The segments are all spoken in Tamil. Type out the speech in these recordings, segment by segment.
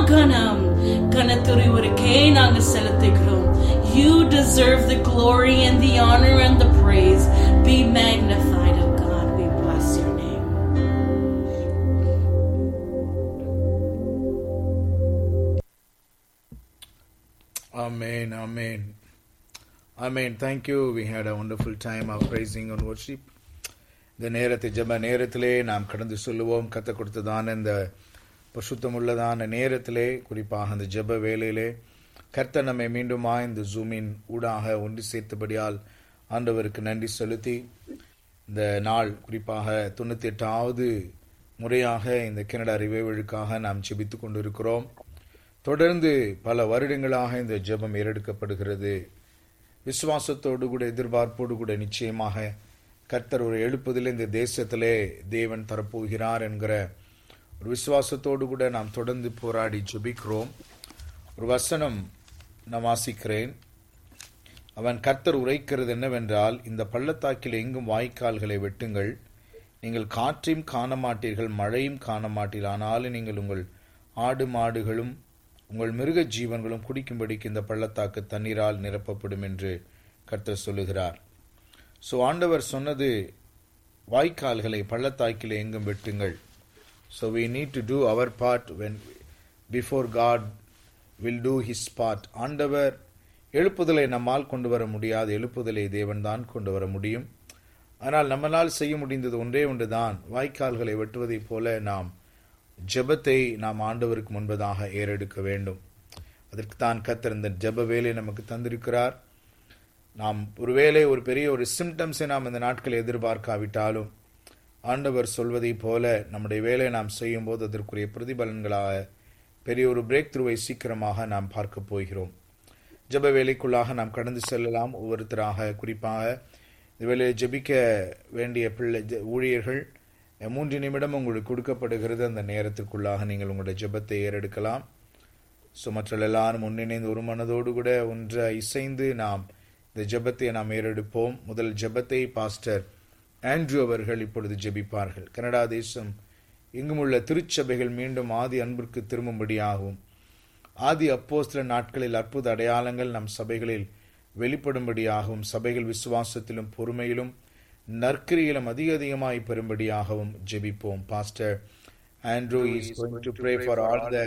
கனம் கனத்துறைவருக்கே நாங்க செலுத்துகிறோம் You deserve the glory and the honor and the praise. Be magnified, O God. We bless your name. Amen, amen. Amen. Thank you. We had a wonderful time of praising and worship. இந்த நேரத்தை ஜெப நேரத்திலே நாம் கடந்து சொல்லுவோம் கத்த கொடுத்ததான இந்த பசுத்தமுள்ளதான நேரத்திலே குறிப்பாக அந்த ஜெப வேலையிலே கர்த்தர் நம்மை மீண்டுமா இந்த ஜூமின் ஊடாக ஒன்று சேர்த்தபடியால் ஆண்டவருக்கு நன்றி செலுத்தி இந்த நாள் குறிப்பாக தொண்ணூத்தி எட்டாவது முறையாக இந்த கனடா ரிவைவலுக்காக நாம் ஜெபித்துக் கொண்டிருக்கிறோம் தொடர்ந்து பல வருடங்களாக இந்த ஜெபம் ஏறெடுக்கப்படுகிறது விசுவாசத்தோடு கூட எதிர்பார்ப்போடு கூட நிச்சயமாக கர்த்தர் ஒரு எழுப்புதல் இந்த தேசத்திலே தேவன் தரப்போகிறார் என்கிற ஒரு விசுவாசத்தோடு கூட நாம் தொடர்ந்து போராடி ஜெபிக்கிறோம் ஒரு வசனம் நான் வாசிக்கிறேன் அவன் கர்த்தர் உரைக்கிறது என்னவென்றால் இந்த பள்ளத்தாக்கில் எங்கும் வாய்க்கால்களை வெட்டுங்கள் நீங்கள் காற்றையும் காண மாட்டீர்கள் மழையும் காண மாட்டீர்கள் ஆனாலும் நீங்கள் உங்கள் ஆடு மாடுகளும் உங்கள் மிருக ஜீவன்களும் குடிக்கும்படிக்கு இந்த பள்ளத்தாக்கு தண்ணீரால் நிரப்பப்படும் என்று கர்த்தர் சொல்லுகிறார் ஸோ ஆண்டவர் சொன்னது வாய்க்கால்களை பள்ளத்தாக்கிலே எங்கும் வெட்டுங்கள் so we need to do our part when before God will do his part ஆண்டவர் எழுப்புதலை நம்மால் கொண்டு வர முடியாது எழுப்புதலை தேவன்தான் கொண்டு வர முடியும் ஆனால் நம்மளால் செய்ய முடிந்தது ஒன்றே ஒன்றுதான் வாய்க்கால்களை வெட்டுவதைப் போல நாம் ஜெபத்தை நாம் ஆண்டவருக்கு முன்பதாக ஏறெடுக்க வேண்டும் அதற்கு தான் கத்தர் இந்த ஜெப வேலை நமக்கு தந்திருக்கிறார் நாம் ஒருவேளை ஒரு பெரிய ஒரு சிம்டம்ஸை நாம் இந்த நாட்கள் எதிர்பார்க்காவிட்டாலும் ஆண்டவர் சொல்வதைப் போல நம்முடைய வேலையை நாம் செய்யும் போது அதற்குரிய பிரதிபலன்களாக பெரிய ஒரு பிரேக் த்ரூவை சீக்கிரமாக நாம் பார்க்க போகிறோம் ஜெப வேலைக்குள்ளாக நாம் கடந்து செல்லலாம் ஒவ்வொருத்தராக குறிப்பாக இந்த வேலையை ஜெபிக்க வேண்டிய பிள்ளை ஜ- ஊழியர்கள் அஹ், மூன்று நிமிடம் உங்களுக்கு கொடுக்கப்படுகிறது அந்த நேரத்திற்குள்ளாக நீங்கள் உங்களுடைய ஜெபத்தை ஏறெடுக்கலாம் ஸோ மற்ற எல்லாரும் ஒன்றிணைந்து ஒரு மனதோடு கூட ஒன்றை இசைந்து நாம் இந்த ஜெபத்தை நாம் ஏறெடுப்போம் முதல் ஜெபத்தை பாஸ்டர் ஆண்ட்ரூ அவர்கள் இப்பொழுது ஜெபிப்பார்கள் கனடா தேசம் எங்குமுள்ள திருச்சபைகள் மீண்டும் ஆதி அன்பிற்கு திரும்பும்படியாகவும் ஆதி அப்போஸ்தல நாட்களில் அற்புத அடையாளங்கள் நம் சபைகளில் வெளிப்படும்படியாகவும் சபைகள் விசுவாசத்திலும் பொறுமையிலும் நற்கிரியிலும் அதிக அதிகமாய் பெறும்படியாகவும் ஜெபிப்போம் pastor Andrew is going to pray for all the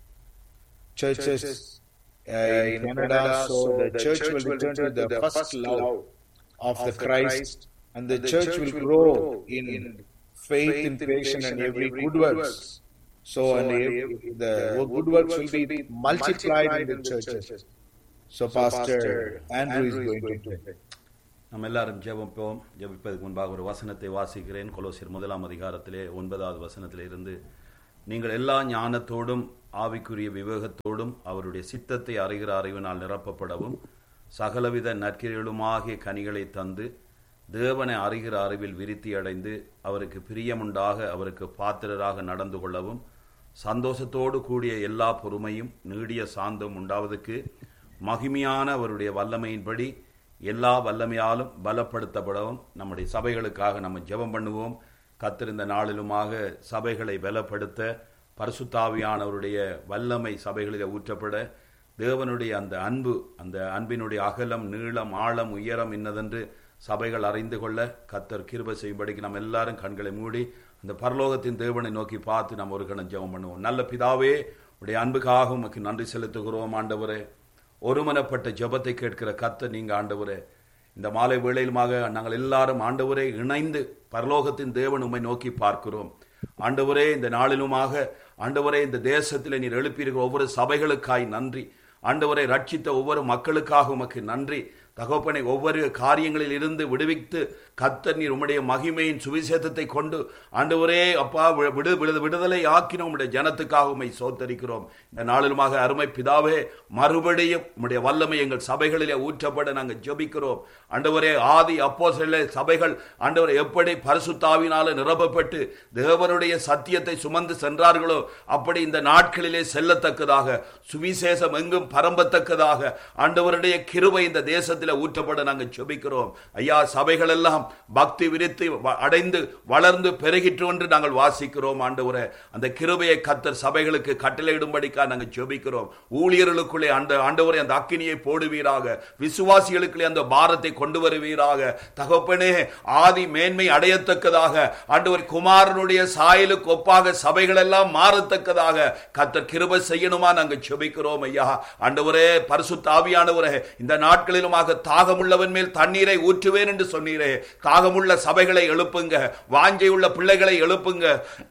churches uh, in Canada, so the church will return to the first love of the Christ, and the church will grow in faith, in patience, and every good works. So, and every- the good works will be multiplied in the churches. So, Pastor Andrew is going to pray. நம்ம எல்லாரும் ஜெபிப்போம் ஜெபிப்பதற்கு முன்பாக ஒரு வசனத்தை வாசிக்கிறேன் கொலோசியர் முதலாம் அதிகாரத்திலே ஒன்பதாவது வசனத்திலே இருந்து நீங்கள் எல்லா ஞானத்தோடும் ஆவிக்குரிய விவேகத்தோடும் அவருடைய சித்தத்தை அறிகிற அறிவினால் நிரப்பப்படவும் சகலவித நற்கிரிகளுமாகிய கனிகளை தந்து தேவனை அறிகிற அறிவில் விருத்தி அடைந்து அவருக்கு பிரியமுண்டாக அவருக்கு பாத்திரராக நடந்து கொள்ளவும் சந்தோஷத்தோடு கூடிய எல்லா பொறுமையும் நீடிய சாந்தம் உண்டாவதற்கு மகிமையான அவருடைய வல்லமையின்படி எல்லா வல்லமையாலும் பலப்படுத்தப்படவும் நம்முடைய சபைகளுக்காக நம்ம ஜெபம் பண்ணுவோம் கத்திருந்த நாளிலுமாக சபைகளை பலப்படுத்த பரிசுத்தாவியானவருடைய வல்லமை சபைகளில் ஊற்றப்பட தேவனுடைய அந்த அன்பு அந்த அன்பினுடைய அகலம் நீளம் ஆழம் உயரம் இன்னதென்று சபைகள் அறிந்து கொள்ள கத்தர் கிருபை செய்யும்படிக்கு நம்ம எல்லாரும் கண்களை மூடி அந்த பரலோகத்தின் தேவனை நோக்கி பார்த்து நம்ம ஒரு கணம் ஜெபம் பண்ணுவோம் நல்ல பிதாவே உடைய அன்புக்காக உமக்கு நன்றி செலுத்துகிறோம் ஆண்டவரே ஒருமனப்பட்ட ஜெபத்தை கேட்கிற கர்த்தர் நீங்க ஆண்டவரே இந்த மாலை வேளையிலுமாக நாங்கள் எல்லாரும் ஆண்டவரே இணைந்து பரலோகத்தின் தேவன் உம்மை நோக்கி பார்க்கிறோம் ஆண்டவரே இந்த நாளிலுமாக ஆண்டவரே இந்த தேசத்தில் நீர் எழுப்பியிருக்கிற ஒவ்வொரு சபைகளுக்காய் நன்றி ஆண்டவரை ரட்சித்த ஒவ்வொரு மக்களுக்காக உமக்கு நன்றி தகப்பனை ஒவ்வொரு காரியங்களில் இருந்து விடுவித்து கத்தர் நீர் உம்முடைய மகிமையின் சுவிசேஷத்தை கொண்டு ஆண்டவரே அப்பா வி- விடு விடு விடுதலை ஆக்கின உம்முடைய ஜனத்துக்காக உம்மை சோத்தரிக்கிறோம் இந்த நாளிலுமாக அருமை பிதாவே மறுபடியும் உம்முடைய வல்லமை எங்கள் சபைகளிலே ஊற்றப்பட நாங்கள் ஜெபிக்கிறோம் ஆண்டவரே ஆதி அப்போ சபைகள் ஆண்டவரை எப்படி பரிசுத்தாவினால நிரப்பப்பட்டு தேவனுடைய சத்தியத்தை சுமந்து சென்றார்களோ அப்படி இந்த நாட்களிலே செல்லத்தக்கதாக சுவிசேஷம் எங்கும் பரம்பத்தக்கதாக ஆண்டவருடைய கிருபை இந்த தேசத்தில் தேசத்தில் ஊற்றப்பட நாங்கள் செபிக்கிறோம் ஐயா சபைகள் எல்லாம் பக்தி விரித்து வ- அடைந்து வளர்ந்து பெருகிற்று என்று நாங்கள் வாசிக்கிறோம் ஆண்டவரே அந்த கிருபையை கத்தர் சபைகளுக்கு கட்டளையிடும்படிக்கா நாங்கள் செபிக்கிறோம் ஊழியர்களுக்குள்ளே அந்த ஆண்டவரே அந்த அக்கினியை போடுவீராக விசுவாசிகளுக்குள்ளே அந்த பாரத்தை கொண்டு வருவீராக தகப்பனே ஆதி மேன்மை அடையத்தக்கதாக ஆண்டவர் குமாரனுடைய சாயலுக்கு ஒப்பாக சபைகள் எல்லாம் மாறத்தக்கதாக கத்தர் கிருபை செய்யணுமா நாங்கள் செபிக்கிறோம் ஐயா ஆண்டவரே பரிசுத்த ஆவியானவரே இந்த நாட்களிலுமாக தாகமுள்ளவன் மேல் தண்ணீரை ஊற்றுவேன் என்று சொன்னீரே தாகமுள்ள சபைகளை எழுப்புங்க வாஞ்சையுள்ள பிள்ளைகளை எழுப்புங்க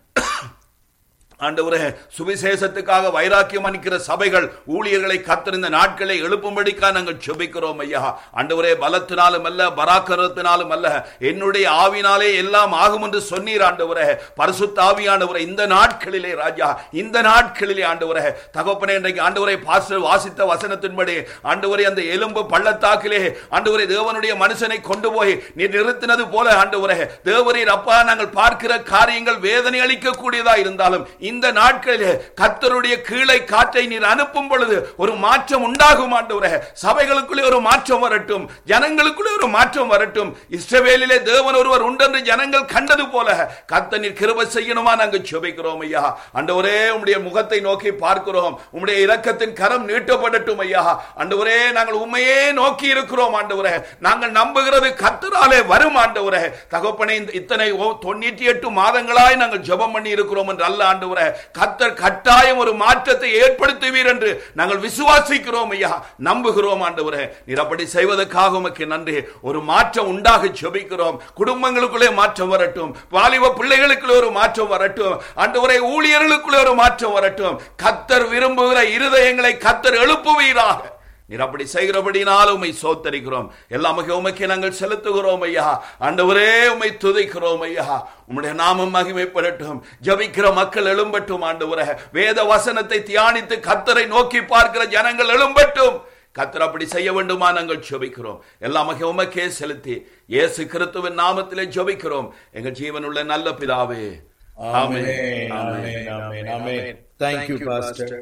ஆண்டவரே சுவிசேஷத்துக்காக வைராக்கியம் அளிக்கிற சபைகள் ஊழியர்களை கத்திருந்த நாட்களை எழுப்பும்படிக்கா நாங்கள் செபிக்கிறோம் ஐயா ஆண்டவரே பலத்தினாலும் அல்ல பராக்கிரத்தினாலும் அல்ல என்னுடைய ஆவினாலே எல்லாம் ஆகும் என்று சொன்னீர் ஆண்டவரே பரிசுத்த ஆவியானவரே இந்த நாட்களிலே ராஜா இந்த நாட்களிலே ஆண்டவரே தகப்பனே இன்றைக்கு ஆண்டவரை பாஸ்டர் வாசித்த வசனத்தின்படி ஆண்டவரே அந்த எலும்பு பள்ளத்தாக்கிலே ஆண்டவரே தேவனுடைய மனுஷனை கொண்டு போய் நீ நிறுத்தினது போல ஆண்டவரே தேவரீர் அப்பா நாங்கள் பார்க்கிற காரியங்கள் வேதனை அளிக்கக்கூடியதா இருந்தாலும் இந்த நாட்களிலே கர்த்தருடைய கீழே காற்றை நீர் அனுப்பும் பொழுது ஒரு மாற்றம் உண்டாகும் ஆண்டவரே சபைகளுக்குள்ளே ஒரு மாற்றம் வரட்டும் ஜனங்களுக்குள்ளே ஒரு மாற்றம் வரட்டும் இஸ்ரவேலிலே தேவன் ஒருவர் உண்டென்று ஜனங்கள் கண்டது போல கர்த்தர் நீர் கிருபை செய்யணுமா நாங்கள் செபிக்கிறோம் ஐயா ஆண்டவரே உம்முடைய முகத்தை நோக்கி பார்க்கிறோம் உம்முடைய இரக்கத்தின் கரம் நீட்டப்படட்டும் ஐயா ஆண்டவரே நாங்கள் உண்மையே நோக்கி இருக்கிறோம் ஆண்டவரே நாங்கள் நம்புகிறது கர்த்தராலே வரும் ஆண்டவரே தகப்பனே இந்த இத்தனை ஓ- தொண்ணூற்றி எட்டு மாதங்களாய் நாங்கள் ஜெபம் பண்ணி இருக்கிறோம் என்று அல்ல ஆண்டவரே கர்த்தர் கட்டாயம் ஒரு மாற்றத்தை ஏற்படுத்துவீர் என்று நாங்கள் விசுவாசிக்கிறோம் ஐயா நம்புகிறோம் ஆண்டவரே நீர் அப்படி செய்வதற்காக உமக்கு நன்றி ஒரு மாற்றம் உண்டாக ஜெபிக்கிறோம் குடும்பங்களுக்குள்ளே மாற்றம் வரட்டும் வாலிப பிள்ளைகளுக்குள்ளே ஒரு மாற்றம் வரட்டும் ஆண்டவரே ஊழியர்களுக்குள்ளே ஒரு மாற்றம் வரட்டும் கத்தர் விரும்புகிற இருதயங்களை கத்தர் எழுப்புவீராக நீர் அப்படி செய்கிறபடினால் உம்மை சோத்தரிக்கிறோம் எல்லாம் மிக உமைக்கு நாங்கள் செலுத்துகிறோம் ஐயா ஆண்டவரே உம்மை துதிக்கிறோம் ஐயா உம்முடைய நாமம் மகிமைப்படட்டும் ஜபிக்கிற மக்கள் எழும்பட்டும் ஆண்டவரே வேத வசனத்தை தியானித்து கத்தரை நோக்கி பார்க்கிற ஜனங்கள் எழும்பட்டும் கத்தர் அப்படி செய்ய வேண்டுமா நாங்கள் ஜெபிக்கிறோம் எல்லாம் மிக உமக்கே செலுத்தி இயேசு கிறிஸ்துவின் நாமத்திலே ஜெபிக்கிறோம் எங்கள் ஜீவனுள்ள நல்ல பிதாவே ஆமென் ஆமென் ஆமென் ஆமென் Thank you பாஸ்டர்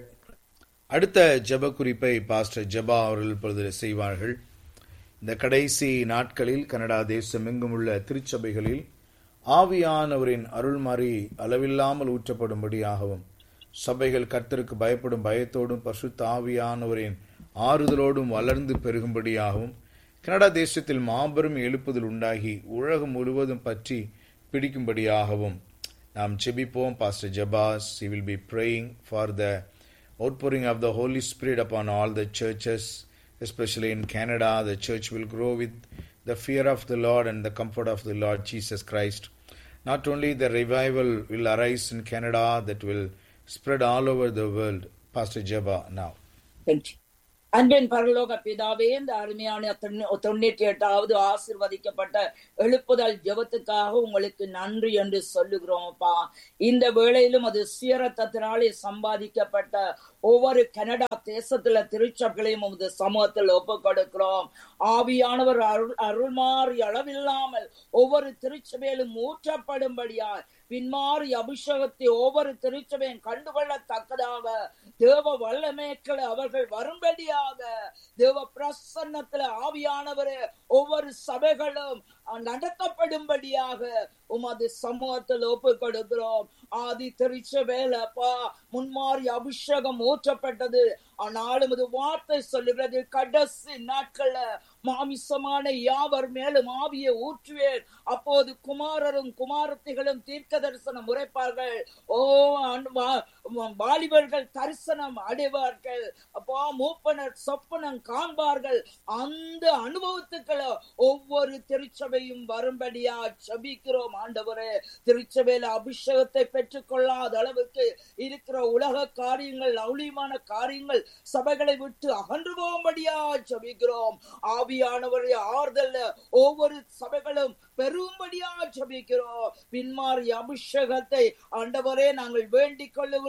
அடுத்த ஜெப குறிப்பை பாஸ்டர் ஜெபா அவர்கள் இப்பொழுது செய்வார்கள் இந்த கடைசி நாட்களில் கனடா தேசம் எங்கும் உள்ள திருச்சபைகளில் ஆவியானவரின் அருள்மாறி அளவில்லாமல் ஊற்றப்படும்படியாகவும் சபைகள் கர்த்தருக்கு பயப்படும் பயத்தோடும் பரிசுத்த ஆவியானவரின் ஆறுதலோடும் வளர்ந்து பெருகும்படியாகவும் கனடா தேசத்தில் மாபெரும் எழுப்புதல் உண்டாகி உலகம் முழுவதும் பற்றி பிடிக்கும்படியாகவும் நாம் செபிப்போம் pastor Jabez he will be praying for the outpouring of the Holy Spirit upon all the churches, especially in Canada. The church will grow with the fear of the Lord and the comfort of the Lord Jesus Christ. Not only the revival will arise in Canada, that will spread all over the world. Pastor Jabba now. நன்றி. அன்பின் பரலோக பிதாவே இந்த அருமையான தொண்ணூ- தொண்ணூற்றி எட்டாவது ஆசிர்வதிக்கப்பட்ட எழுப்புதல் ஜெபத்துக்காக உங்களுக்கு நன்றி என்று சொல்லுகிறோம் அப்பா இந்த வேளையிலும் அது சீரத்தத்தினாலே சம்பாதிக்கப்பட்ட ஒவ்வொரு கனடா தேசத்துல திருச்சபைகளையும் உமது சமூகத்தில் ஒப்பு கொடுக்கிறோம் ஆவியானவர் அருள் அருள்மாறி அளவில்லாமல் ஒவ்வொரு திருச்சபையிலும் ஊற்றப்படும்படியாய் பின்மாறி அபிஷேகத்தை ஒவ்வொரு திருச்சபையும் கண்டுகொள்ளத்தக்கதாக தேவ வல்லமேக்களை அவர்கள் வரும்படியாக தேவ பிரசன்னத்துல ஆவியானவர் ஒவ்வொரு சபைகளும் நடத்தப்படும்படியாக உமது சமூகத்தில் ஒப்பு கொடுக்கிறோம் ஆதி திருச்சபையிலப்பா முன்மாறி அபிஷேகம் ஊற்றப்பட்டது ஆனாலும் இது வார்த்தை சொல்லுகிறது கடைசி நாட்கள்ல மாமிசமான யாவர் மேலும் ஆவியை ஊற்றுவேன் அப்போது குமாரரும் குமாரத்திகளும் தீர்க்க தரிசனம் உரைப்பார்கள் ஓ அன்- வா- வா- வாலிபர்கள் தரிசனம் அடைவார்கள் அப்போ மூப்பனர் சொப்பனம் காண்பார்கள் அந்த அனுபவத்துக்களை ஒவ்வொரு திருச்சபையும் வரும்படியா செபிக்கிறோம் ஆண்டவரே திருச்சபையில அபிஷேகத்தை பெற்றுக்கொள்ளாத அளவுக்கு இருக்கிற உலக காரியங்கள் லௌலியமான காரியங்கள் சபைகளை விட்டு அகன்று போகும்படியா ஜபிக்கிறோம் ஆவியானவருடைய ஆறுதல்ல ஒவ்வொரு சபைகளும் பெரும்படியா ஜபிக்கிறோம் பின்மாறி அபிஷேகத்தை ஆண்டவரே நாங்கள் வேண்டிக் கொள்ளுகிறோம்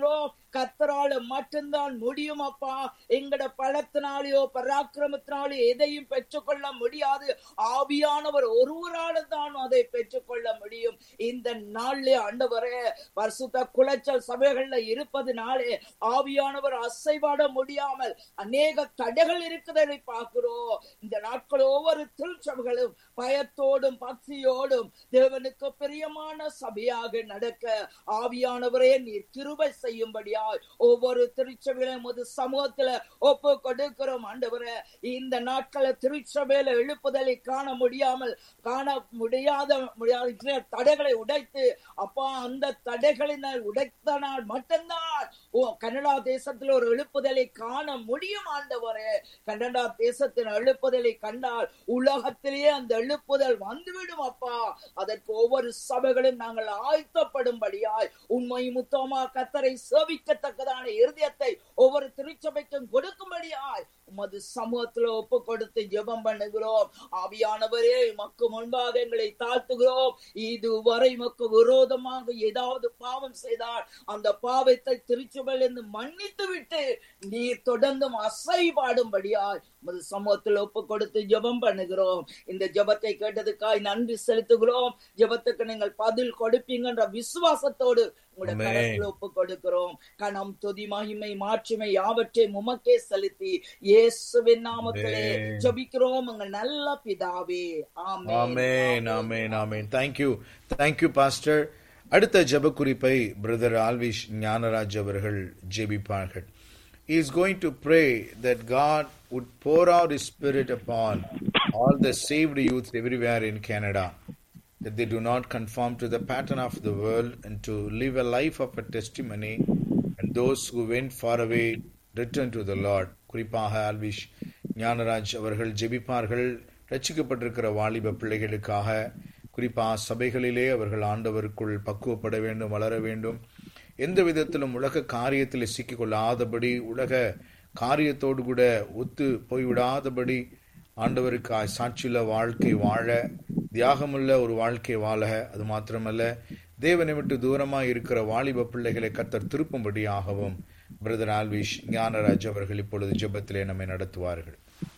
பார்க்கிறோம் கத்தரால மட்டும்தான் முடியும் அப்பா எங்கட பலத்தினாலேயோ பராக்கிரமத்தினாலேயோ எதையும் பெற்றுக்கொள்ள முடியாது ஆவியானவர் ஒருவரால தான் அதை பெற்றுக்கொள்ள முடியும் இந்த நாள்ல ஆண்டவரே பரிசுத்த குலைச்சல் சபைகள்ல இருப்பதுனாலே ஆவியானவர் அசைவாட முடியாமல் அநேக தடைகள் இருக்கிறதை பார்க்கிறோம் இந்த நாட்கள் ஒவ்வொரு திருச்சபைகளும் பயத்தோடும் பக்தியோடும் தேவனுக்கு பிரியமான சபையாக நடக்க ஆவியானவரே நீர் கிருபை செய்யும்படியாய் ஒவ்வொரு திருச்சபையிலும் ஒரு சமூகத்துல ஒப்பு கொடுக்கிறோம் ஆண்டவரே இந்த நாட்கள திருச்சபையில எழுப்புதலை காண முடியாமல் காண முடியாத முடியாத தடைகளை உடைத்து அப்பா அந்த தடைகளினால் உடைத்த நாள் மட்டும்தான் ஓ கனடா தேசத்துல ஒரு எழுப்புதலை காண முடியும் ஆண்டவரே கனடா தேசத்தின் எழுப்புதலை கண்டால் உலகத்திலேயே அந்த எழுப்புதல் வந்துவிடும் அப்பா அதற்கு ஒவ்வொரு சபைகளும் நாங்கள் ஆயத்தப்படும்படியாய் உண்மை முத்தமா கத்தரை சேவிக்கத்தக்கதான இருதயத்தை ஒவ்வொரு திருச்சபைக்கும் கொடுக்கும்படியாய் உமது சமூகத்துல ஒப்பு கொடுத்து ஜெபம் பண்ணுகிறோம் ஆவியானவரே மக்கு முன்பாக எங்களை தாழ்த்துகிறோம் இதுவரை மக்கு விரோதமாக ஏதாவது பாவம் செய்தால் அந்த பாவத்தை திருச்சபையிலிருந்து மன்னித்து விட்டு நீர் தொடர்ந்தும் அசைபாடும்படியாய் உமது சமூகத்தில் ஒப்பு கொடுத்து ஜெபம் பண்ணுகிறோம் இந்த ஜெபத்தை கேட்டதுக்காய் நன்றி செலுத்துகிறோம் ஜெபத்துக்கு நீங்கள் பதில் கொடுப்பீங்கன்ற விசுவாசத்தோடு உங்களுடைய Amen. கரத்தில் ஒப்பு கொடுக்கிறோம் கணம் துதி மகிமை மாட்சிமை யாவற்றையும் உமக்கே செலுத்தி இயேசுவின் நாமத்திலே Amen. ஜெபிக்கிறோம் உங்கள் நல்ல பிதாவே ஆமென் ஆமேன் ஆமேன் ஆமேன் தேங்க்யூ தேங்க்யூ பாஸ்டர் அடுத்த ஜெப குறிப்பை பிரதர் ஆல்விஷ் ஞானராஜ் அவர்கள் ஜெபிப்பார்கள் He is going to pray that God would pour out His Spirit upon all the saved youth everywhere in Canada, that they do not conform to the pattern of the world and to live a life of a testimony, and those who went far away return to the Lord. குறிப்பாக ஆல்விஷ் ஞானராஜ் அவர்கள் ஜெபிப்பார்கள் ரட்சிக்கப்பட்டிருக்கிற வாலிப பிள்ளைகளுக்காக குறிப்பாக சபைகளிலே அவர்கள் ஆண்டவருக்குள் பக்குவப்பட வேண்டும் வளர வேண்டும் எந்த விதத்திலும் உலக காரியத்தில் சிக்கிக்கொள்ளாதபடி உலக காரியத்தோடு கூட ஒத்து போய்விடாதபடி ஆண்டவருக்காய் சாட்சியுள்ள வாழ்க்கை வாழ தியாகமுள்ள ஒரு வாழ்க்கை வாழ அது மாத்திரமல்ல தேவனை விட்டு தூரமாய் இருக்கிற வாலிப பிள்ளைகளை கத்தர் திருப்பும்படியாகவும் பிரதர் ஆல்விஷ் ஞானராஜ் அவர்கள் இப்பொழுது ஜெபத்திலே நம்மை நடத்துவார்கள்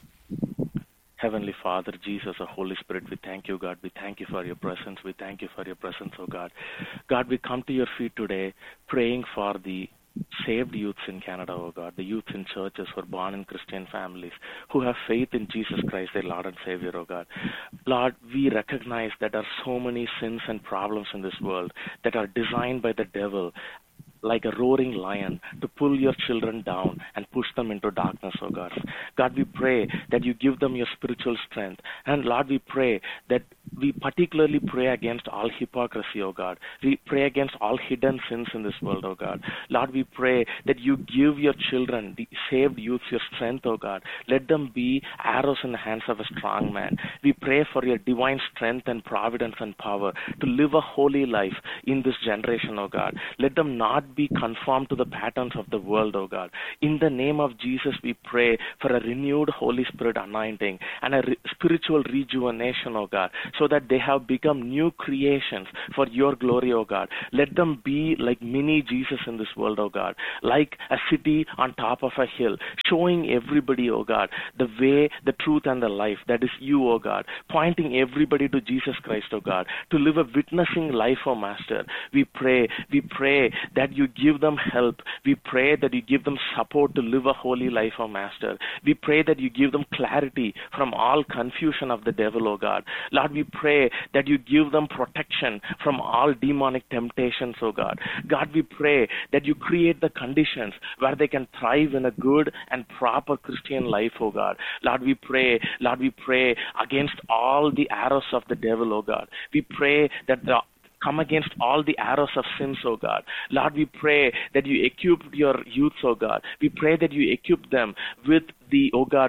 Heavenly Father, Jesus, the Holy Spirit, we thank you, God. We thank you for your presence. We thank you for your presence, oh God. God, we come to your feet today praying for the saved youths in Canada, oh God, the youths in churches who are born in Christian families, who have faith in Jesus Christ, their Lord and Savior, oh God. Lord, we recognize that there are so many sins and problems in this world that are designed by the devil like a roaring lion to pull your children down and push them into darkness, oh God. God, we pray that you give them your spiritual strength. And Lord, we pray that we particularly pray against all hypocrisy, oh God. We pray against all hidden sins in this world, oh God. Lord, we pray that you give your children, the saved youths, your strength, oh God. Let them be arrows in the hands of a strong man. We pray for your divine strength and providence and power to live a holy life in this generation, oh God. Let them not be conformed to the patterns of the world, oh God. In the name of Jesus, we pray for a renewed Holy Spirit anointing and a re- spiritual rejuvenation, oh God, so that they have become new creations for your glory, oh God. Let them be like mini Jesus in this world, oh God, like a city on top of a hill, showing everybody, oh God, the way, the truth, and the life that is you, oh God, pointing everybody to Jesus Christ, oh God, to live a witnessing life, oh Master. We pray, we pray that you give them help. We pray that you give them support to live a holy life, oh Master. We pray that you give them clarity from all confusion of the devil, oh God. Lord, we pray that you give them protection from all demonic temptations, oh God. God, we pray that you create the conditions where they can thrive in a good and proper Christian life, oh God. Lord, we pray, Lord, we pray against all the arrows of the devil, oh God. We pray that the come against all the arrows of sins, oh God. Lord, we pray that you equip your youth, oh God. We pray that you equip them with the, oh God,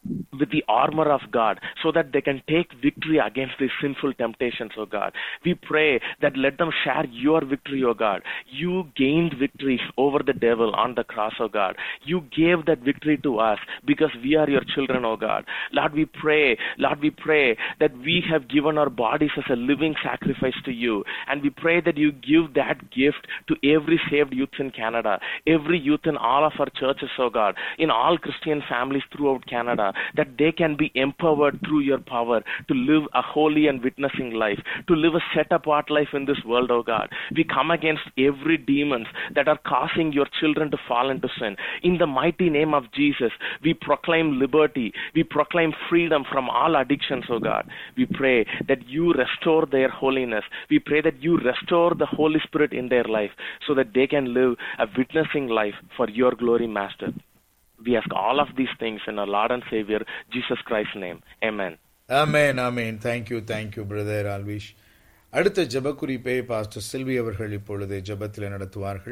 with the armor of God so that they can take victory against these sinful temptations, oh God. We pray that let them share your victory, oh God. You gained victory over the devil on the cross, oh God. You gave that victory to us because we are your children, oh God. Lord, we pray, Lord, we pray that we have given our bodies as a living sacrifice to you. And we pray that you give that gift to every saved youth in Canada, every youth in all of our churches, oh God, in all Christian families throughout Canada, that they can be empowered through your power to live a holy and witnessing life, to live a set apart life in this world, oh God. We come against every demons that are causing your children to fall into sin. In the mighty name of Jesus, we proclaim liberty. We proclaim freedom from all addictions, oh God. We pray that you restore their holiness. We pray that you restore the Holy Spirit in their life so that they can live a witnessing life for your glory, Master. We ask all of these things in our Lord and Savior, Jesus Christ's name. Amen. ஆமேன் ஆமேன் தேங்க்யூ தேங்க்யூ பிரதர் ஆல்விஷ் அடுத்த ஜெப குறிப்பை பாஸ்டர் செல்வி அவர்கள் இப்பொழுது ஜெபத்தில் நடத்துவார்கள்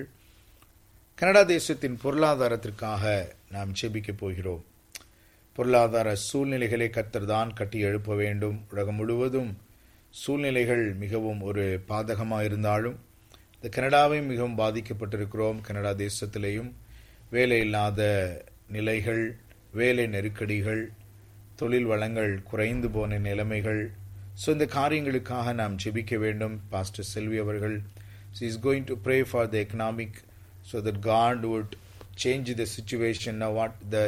கனடா தேசத்தின் பொருளாதாரத்திற்காக நாம் ஜெபிக்கப் போகிறோம் பொருளாதார சூழ்நிலைகளை கத்தர் தான் கட்டி எழுப்ப வேண்டும் உலகம் முழுவதும் சூழ்நிலைகள் மிகவும் ஒரு பாதகமாக இருந்தாலும் இந்த கனடாவையும் மிகவும் பாதிக்கப்பட்டிருக்கிறோம் கனடா தேசத்திலேயும் வேலை இல்லாத நிலைகள் வேலை நெருக்கடிகள் தொழில் வளங்கள் குறைந்து போன நிலைமைகள் ஸோ இந்த காரியங்களுக்காக நாம் ஜெபிக்க வேண்டும் பாஸ்டர் செல்வி அவர்கள் is going to pray for the economic so that God would change the situation what the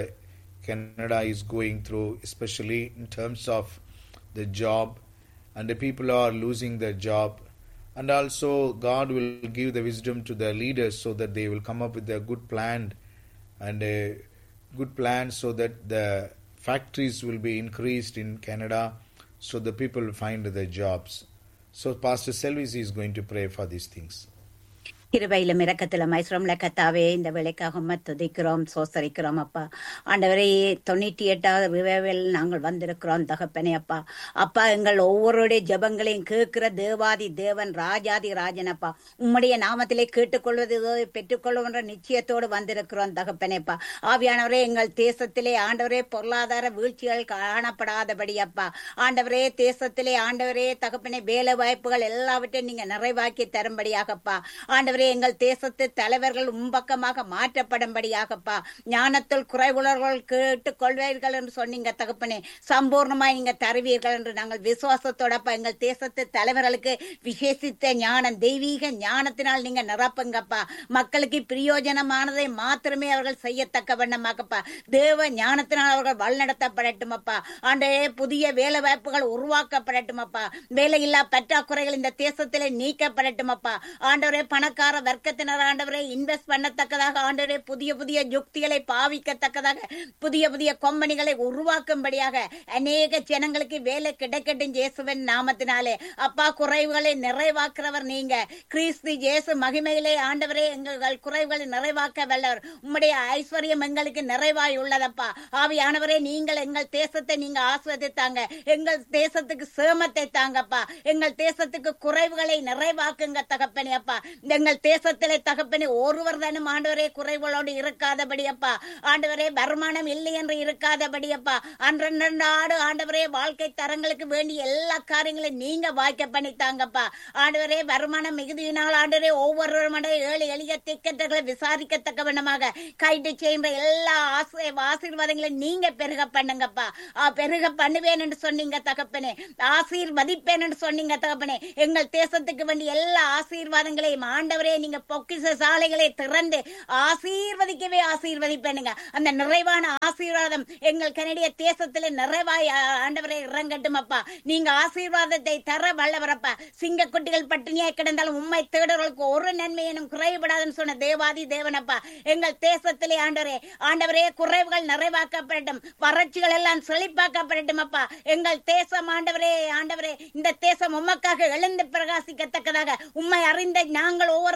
Canada is going through, especially in terms of the job, and the people are losing their job. And also, God will give the wisdom to the leaders so that they will come up with a good plan and a good plan so that the factories will be increased in Canada so the people will find their jobs. So, Pastor Selvis is going to pray for these things. கிருபையிலும் இரக்கத்திலும் ஐஸ்வரம்ல கத்தாவே இந்த வேலைக்காக உம்மை துதிக்கிறோம் சோசரிக்கிறோம் அப்பா ஆண்டவரே தொண்ணூற்றி எட்டாவது விவேவில் நாங்கள் வந்திருக்கிறோம் தகப்பனே அப்பா அப்பா எங்கள் ஒவ்வொருடைய ஜெபங்களையும் கேட்கிற தேவாதி தேவன் ராஜாதி ராஜன் அப்பா உம்முடைய நாமத்திலே கேட்டுக்கொள்வது பெற்றுக்கொள்ளுகின்ற நிச்சயத்தோடு வந்திருக்கிறோம் தகப்பனேப்பா ஆவியானவரே எங்கள் தேசத்திலே ஆண்டவரே பொருளாதார வீழ்ச்சிகள் காணப்படாதபடி அப்பா ஆண்டவரே தேசத்திலே ஆண்டவரே தகப்பனே வேலை வாய்ப்புகள் எல்லாவற்றையும் நீங்க நிறைவாக்கி தரும்படியாகப்பா ஆண்டவரே எங்கள் தேசத்து தலைவர்கள் உம்பக்கமாக மாற்றப்படும்படியாகப்பா ஞானத்தில் குறைவுள்ளவர்கள் கேட்டுக் கொள்வீர்கள் என்று சொன்னீங்க தகப்பனே சம்பூர்ணமாய் நீங்க தருவீர்கள் என்று நாங்கள் விசுவாசத்தோடப்பா எங்கள் தேசத்து தலைவர்களுக்கு விசேஷித்த ஞானம் தெய்வீக ஞானத்தினால் நீங்க நிரப்புங்கப்பா மக்களுக்கு பிரயோஜனமானதை மாத்திரமே அவர்கள் செய்யத்தக்க வண்ணமாக்கப்பா தேவ ஞானத்தினால் அவர்கள் வழிநடத்தப்படட்டும் அப்பா ஆண்டே புதிய வேலை வாய்ப்புகள் உருவாக்கப்படட்டும் அப்பா வேலையில்லா பற்றாக்குறைகள் இந்த தேசத்திலே நீக்கப்படட்டும் அப்பா ஆண்டவரே பணக்கார வர்க்கத்தினர் ஆண்டவரே இன்வெஸ்ட் பண்ணத்தக்கதாக ஆண்டவரே புதிய புதிய யுக்திகளை பாவிக்கத்தக்கதாக புதிய புதிய கொம்பனிகளை உருவாக்கும்படியாக அநேக ஜனங்களுக்கு வேலை கிடைக்கட்டும் இயேசுவின் நாமத்தினாலே அப்பா குறைவுகளை நிறைவாக்குறவர் நீங்க கிறிஸ்து இயேசு மகிமையிலே ஆண்டவரே எங்கள் குறைவுகளை நிறைவாக்க வல்லவர் உம்முடைய ஐஸ்வர்யம் எங்களுக்கு நிறைவாய் உள்ளதப்பா ஆவியானவரே நீங்கள் எங்கள் தேசத்தை நீங்க ஆஸ்வதித்தாங்க எங்கள் தேசத்துக்கு சேமத்தை தாங்கப்பா எங்கள் தேசத்துக்கு குறைவுகளை நிறைவாக்குங்க தகப்பனே அப்பா எங்கள் தேசத்திலே தகப்பனே ஒருவர் தானும் ஆண்டவரே குறைவுகளோடு இருக்காதபடி அப்பா ஆண்டவரே வருமானம் இல்லை என்று இருக்காதபடி அப்பா அன்றநாடு ஆண்டவரே வாழ்க்கை தரங்களுக்கு வேண்டிய எல்லா காரியங்களையும் நீங்க வாய்க்க பண்ணி தாங்கப்பா ஆண்டவரே வருமானம் மிகுதியினால் ஆண்டவரே ஒவ்வொரு ஏழு எளிய திக்கற்றங்களை விசாரிக்கத்தக்க வண்ணமாக கைது செய்கின்ற எல்லா ஆசை ஆசீர்வாதங்களையும் நீங்க பெருக பண்ணுங்கப்பா ஆ, பெருக பண்ணுவேன் என்று சொன்னீங்க தகப்பனே ஆசீர்வதிப்பேன் என்று சொன்னீங்க தகப்பனே எங்கள் தேசத்துக்கு வேண்டிய எல்லா ஆசீர்வாதங்களையும் ஆண்டவரே நீங்க பொக்கிச சாலைகளை திறந்து ஆசீர்வதிக்கவே ஆசீர்வதிப்பேனுங்க அந்த நிறைவான ஆசீர்வாதம் எங்கள் கனடிய தேசத்துல நிறைவாய் ஆ, ஆண்டவரே இறங்கட்டும் அப்பா நீங்க ஆசீர்வாதத்தை தர வல்லவரப்பா சிங்க குட்டிகள் பட்டினியாய் கிடந்தாலும் உண்மை தேடர்களுக்கு ஒரு நன்மையினும் குறைபடாதுன்னு சொன்ன தேவாதி தேவனப்பா எங்கள் தேசத்திலே ஆண்டவரே ஆண்டவரே குறைவுகள் நிறைவாக்கப்படட்டும் வறட்சிகள் எல்லாம் செழிப்பாக்கப்படட்டும் அப்பா எங்கள் தேசம் ஆண்டவரே ஆண்டவரே இந்த தேசம் உமக்காக எழுந்து பிரகாசிக்கத்தக்கதாக உம்மை அறிந்த நாங்கள் ஒவ்வொரு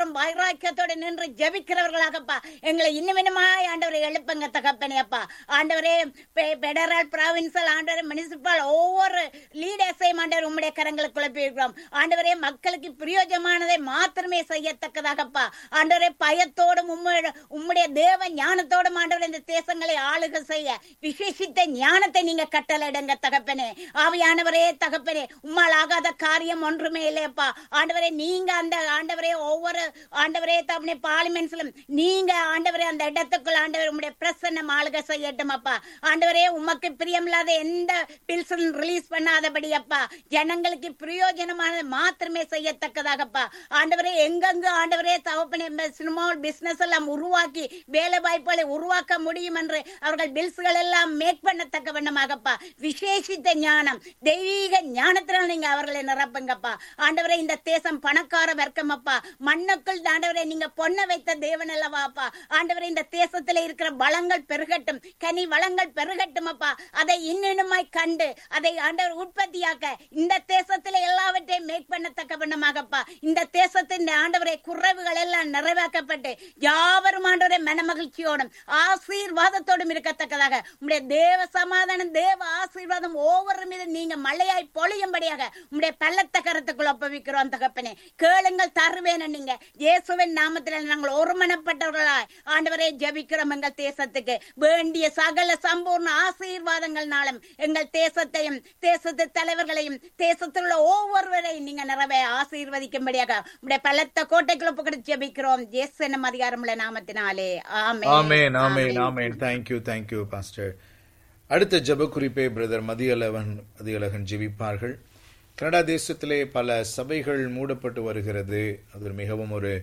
ஒவ்வொருவரும் வைராக்கியத்தோடு நின்று ஜெபிக்கிறவர்களாகப்பா எங்களை இன்னும் இன்னுமாய் ஆண்டவரை எழுப்புங்க தகப்பனே அப்பா ஆண்டவரே பெடரல் ப்ராவின்சல் ஆண்டவரே முனிசிபல் ஒவ்வொரு லீடர்ஸையும் ஆண்டவர் உம்முடைய கரங்களுக்குள்ள போயிருக்கிறோம் ஆண்டவரே மக்களுக்கு பிரயோஜனமானதை மாத்திரமே செய்யத்தக்கதாகப்பா ஆண்டவரே பயத்தோடும் உம்முடைய உம்முடைய தேவ ஞானத்தோடும் ஆண்டவர் இந்த தேசங்களை ஆளுக செய்ய விசேஷித்த ஞானத்தை நீங்க கட்டளையிடுங்க தகப்பனே ஆவியானவரே தகப்பனே உம்மால் ஆகாத காரியம் ஒன்றுமே இல்லையப்பா ஆண்டவரே நீங்க அந்த ஆண்டவரே ஒவ்வொரு ஆண்டவரே தவணை பார்லிமெண்ட்ஸ்லும் நீங்க ஆண்டவரே அந்த இடத்துக்குள் ஆண்டவர் உம்முடைய பிரசன்னம் ஆளுக செய்யட்டும் அப்பா ஆண்டவரே உமக்கு பிரியமில்லாத எந்த பில்ஸும் ரிலீஸ் பண்ணாதபடி அப்பா ஜனங்களுக்கு பிரயோஜனமானது மாத்திரமே செய்யத்தக்கதாகப்பா ஆண்டவரே எங்கெங்கு ஆண்டவரே தகப்பனே ஸ்மால் பிசினஸ் எல்லாம் உருவாக்கி வேலை வாய்ப்புகளை உருவாக்க முடியும் என்று அவர்கள் பில்ஸ்கள் எல்லாம் மேக் பண்ணத்தக்க வண்ணமாகப்பா விசேஷித்த ஞானம் தெய்வீக ஞானத்தினால் நீங்க அவர்களை நிரப்புங்கப்பா ஆண்டவரே இந்த தேசம் பணக்கார வர்க்கம் அப்பா மண்ணுக்குள் ஆண்டவரே நீங்க பொண்ண வைத்த தேவன் அல்லவாப்பா ஆண்டவரே இந்த தேசத்துல இருக்கிற வளங்கள் பெருகட்டும் கனி வளங்கள் பெருகட்டும் அப்பா அதை இன்னுமாய் கண்டு அதை ஆண்டவர் உற்பத்தியாக்க இந்த தேசத்துல எல்லாவற்றையும் மேக் பண்ணத்தக்க வண்ணமாகப்பா இந்த தேசத்தின் ஆண்டவரை குறைவுகள் எல்லாம் நிறைவேற்றப்பட்டு யாவரும் ஆண்டவரை மனமகிழ்ச்சியோடும் ஆசீர்வாதத்தோடும் இருக்கத்தக்கதாக உம்முடைய தேவ சமாதானம் தேவ ஆசீர்வாதம் ஒவ்வொரு மீது நீங்க மழையாய் பொழியும்படியாக உம்முடைய பள்ளத்த கரத்துக்குள் ஒப்புவிக்கிறோம் தகப்பனே கேளுங்கள் தருவேன் நீங்க இயேசுவின் நாமத்தில் நாங்கள் ஒருமனப்பட்டவர்களாய் ஆண்டவரே ஜெபிக்கிறோம் எங்கள் தேசத்துக்கு வேண்டிய சகல சம்பூர்ண ஆசீர்வாதங்கள்னாலும் எங்கள் தேசத்தையும் தேசத்து தலைவர்களையும் தேசத்தில் உள்ள ஒவ்வொருவரையும் நீங்க நிறைவே ஆசீர்வதிக்கும்படியாக உடைய பலத்த கோட்டைக்குள்ள புகழ்ச்சி ஜெபிக்கிறோம் இயேசு என்னும் அதிகாரமுள்ள நாமத்தினாலே ஆமென் ஆமேன் ஆமேன் ஆமேன் தேங்க்யூ தேங்க்யூ பாஸ்டர் அடுத்த ஜெப குறிப்பை பிரதர் மதியழகன் மதியழகன் ஜெபிப்பார்கள் கனடா தேசத்திலே பல சபைகள் மூடப்பட்டு வருகிறது அது ஒரு மிகவும் ஒரு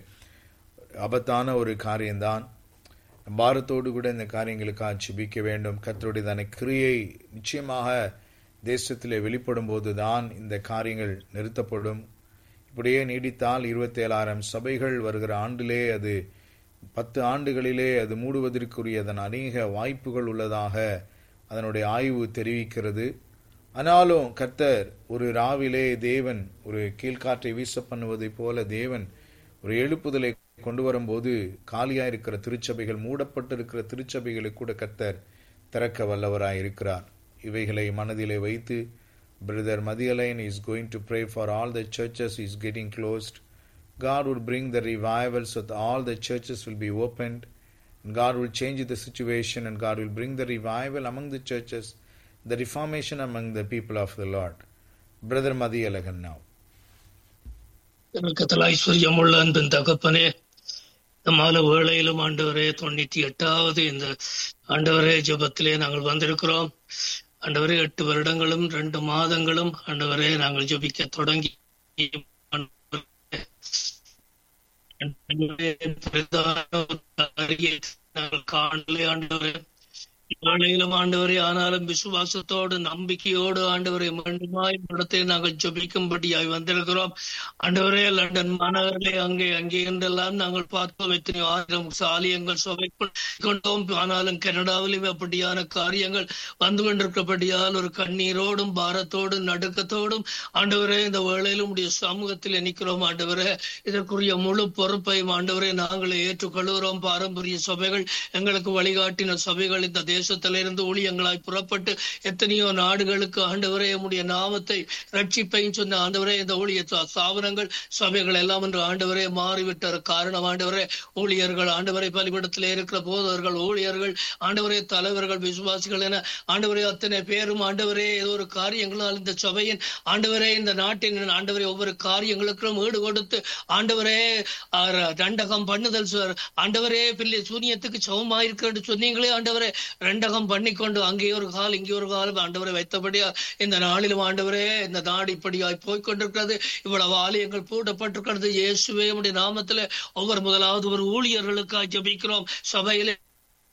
ஆபத்தான ஒரு காரியம்தான் பாரத்தோடு கூட இந்த காரியங்களுக்காக ஜெபிக்க வேண்டும் கத்தருடையதான கிரியை நிச்சயமாக தேசத்திலே வெளிப்படும் போதுதான் இந்த காரியங்கள் நிறுத்தப்படும் இப்படியே நீடித்தால் இருபத்தேழாயிரம் சபைகள் வருகிற ஆண்டிலே அது பத்து ஆண்டுகளிலே அது மூடுவதற்குரியதன் அநேக வாய்ப்புகள் உள்ளதாக அதனுடைய ஆய்வு தெரிவிக்கிறது ஆனாலும் கர்த்தர் ஒரு ராவிலே தேவன் ஒரு கீழ்காற்றை வீச பண்ணுவதைப் போல தேவன் ஒரு எழுப்புதலை கொண்டு வரும்போது காலியா இருக்கிற திருச்சபைகள் மூடப்பட்டிருக்கிற திருச்சபைகளை கூட கர்த்தர் திறக்க வல்லவராய் இருக்கிறார் இவைகளை மனதிலே வைத்து brother Mathiyazhagan is going to pray for all the churches is getting closed God would bring the revival so that all the churches will be opened. And God will change the situation and God will bring the revival among the churches, the reformation among the people of the Lord. Brother Madi Alagan now. எனக்கத்தில் ஐஸ்வர்யமுள்ள அன்பின் தகப்பனே இந்த மாலை வேளையிலும் ஆண்டவரே தொண்ணூத்தி எட்டாவது இந்த ஆண்டவரே ஜெபத்திலே நாங்கள் வந்திருக்கிறோம் ஆண்டவரே எட்டு வருடங்களும் ரெண்டு மாதங்களும் ஆண்டவரே நாங்கள் ஜெபிக்க தொடங்கி ஆண்டவரே, பிரதான ஒரு காரியை நாங்கள் காணலே ஆண்டவரே நாளையிலும் ஆண்டவரே ஆனாலும் விசுவாசத்தோடு நம்பிக்கையோடு ஆண்டவரை மீண்டுமாய் இடத்தை நாங்கள் ஜபிக்கும்படியாய் வந்திருக்கிறோம் ஆண்டவரே லண்டன் மாநகரிலே அங்கே அங்கே என்றெல்லாம் நாங்கள் பார்த்தோம் எத்தனை ஆயிரம் சாலியங்கள் சபைக்குள் கொண்டோம் ஆனாலும் கனடாவிலும் அப்படியான காரியங்கள் வந்து கொண்டிருக்கிறபடியால் ஒரு கண்ணீரோடும் பாரத்தோடும் நடுக்கத்தோடும் ஆண்டவரே இந்த வேளையிலும் உடைய சமூகத்தில் நிற்கிறோம் ஆண்டவரே இதற்குரிய முழு பொறுப்பையும் ஆண்டவரே நாங்களே ஏற்றுக்கொள்கிறோம் பாரம்பரிய சபைகள் எங்களுக்கு வழிகாட்டின சபைகள் இந்த தேசத்திலிருந்து ஊழியங்களாய் புறப்பட்டு எத்தனையோ நாடுகளுக்கு ஆண்டவரே உம்முடைய நாமத்தை ரட்சிப்பையும் சொன்ன ஆண்டவரே இந்த ஊழிய ச- ஸ்தாபனங்கள் சபைகள் எல்லாம் என்று ஆண்டவரே மாறிவிட்ட காரணம் ஆண்டவரே ஊழியர்கள் ஆண்டவரை பலிபடத்தில் இருக்கிற போதவர்கள் ஊழியர்கள் ஆண்டவரே தலைவர்கள் விசுவாசிகள் என ஆண்டவரே அத்தனை பேரும் ஆண்டவரே ஏதோ ஒரு காரியங்களால் இந்த சபையின் ஆண்டவரே இந்த நாட்டின் ஆண்டவரே ஒவ்வொரு காரியங்களுக்கும் ஈடு கொடுத்து ஆண்டவரே ஆ, ரெண்டகம் பண்ணுதல் சார் ஆண்டவரே பிள்ளை சூனியத்துக்கு சமமாயிருக்கிறது சொன்னீங்களே ஆண்டவரே ரெண்டகம் பண்ணிக்கொண்டு அங்கே ஒரு கால் இங்கே ஒரு கால் ஆண்டவரை வைத்தபடியா இந்த நாளிலும் ஆண்டவரே இந்த நாடு இப்படியாய் போய்க்கொண்டிருக்கிறது இவ்வளவு ஆலயங்கள் பூட்டப்பட்டிருக்கிறது இயேசுவே உடைய நாமத்துல ஒவ்வொரு முதலாவது ஒரு ஊழியர்களுக்காக ஜெபிக்கிறோம் சபையிலே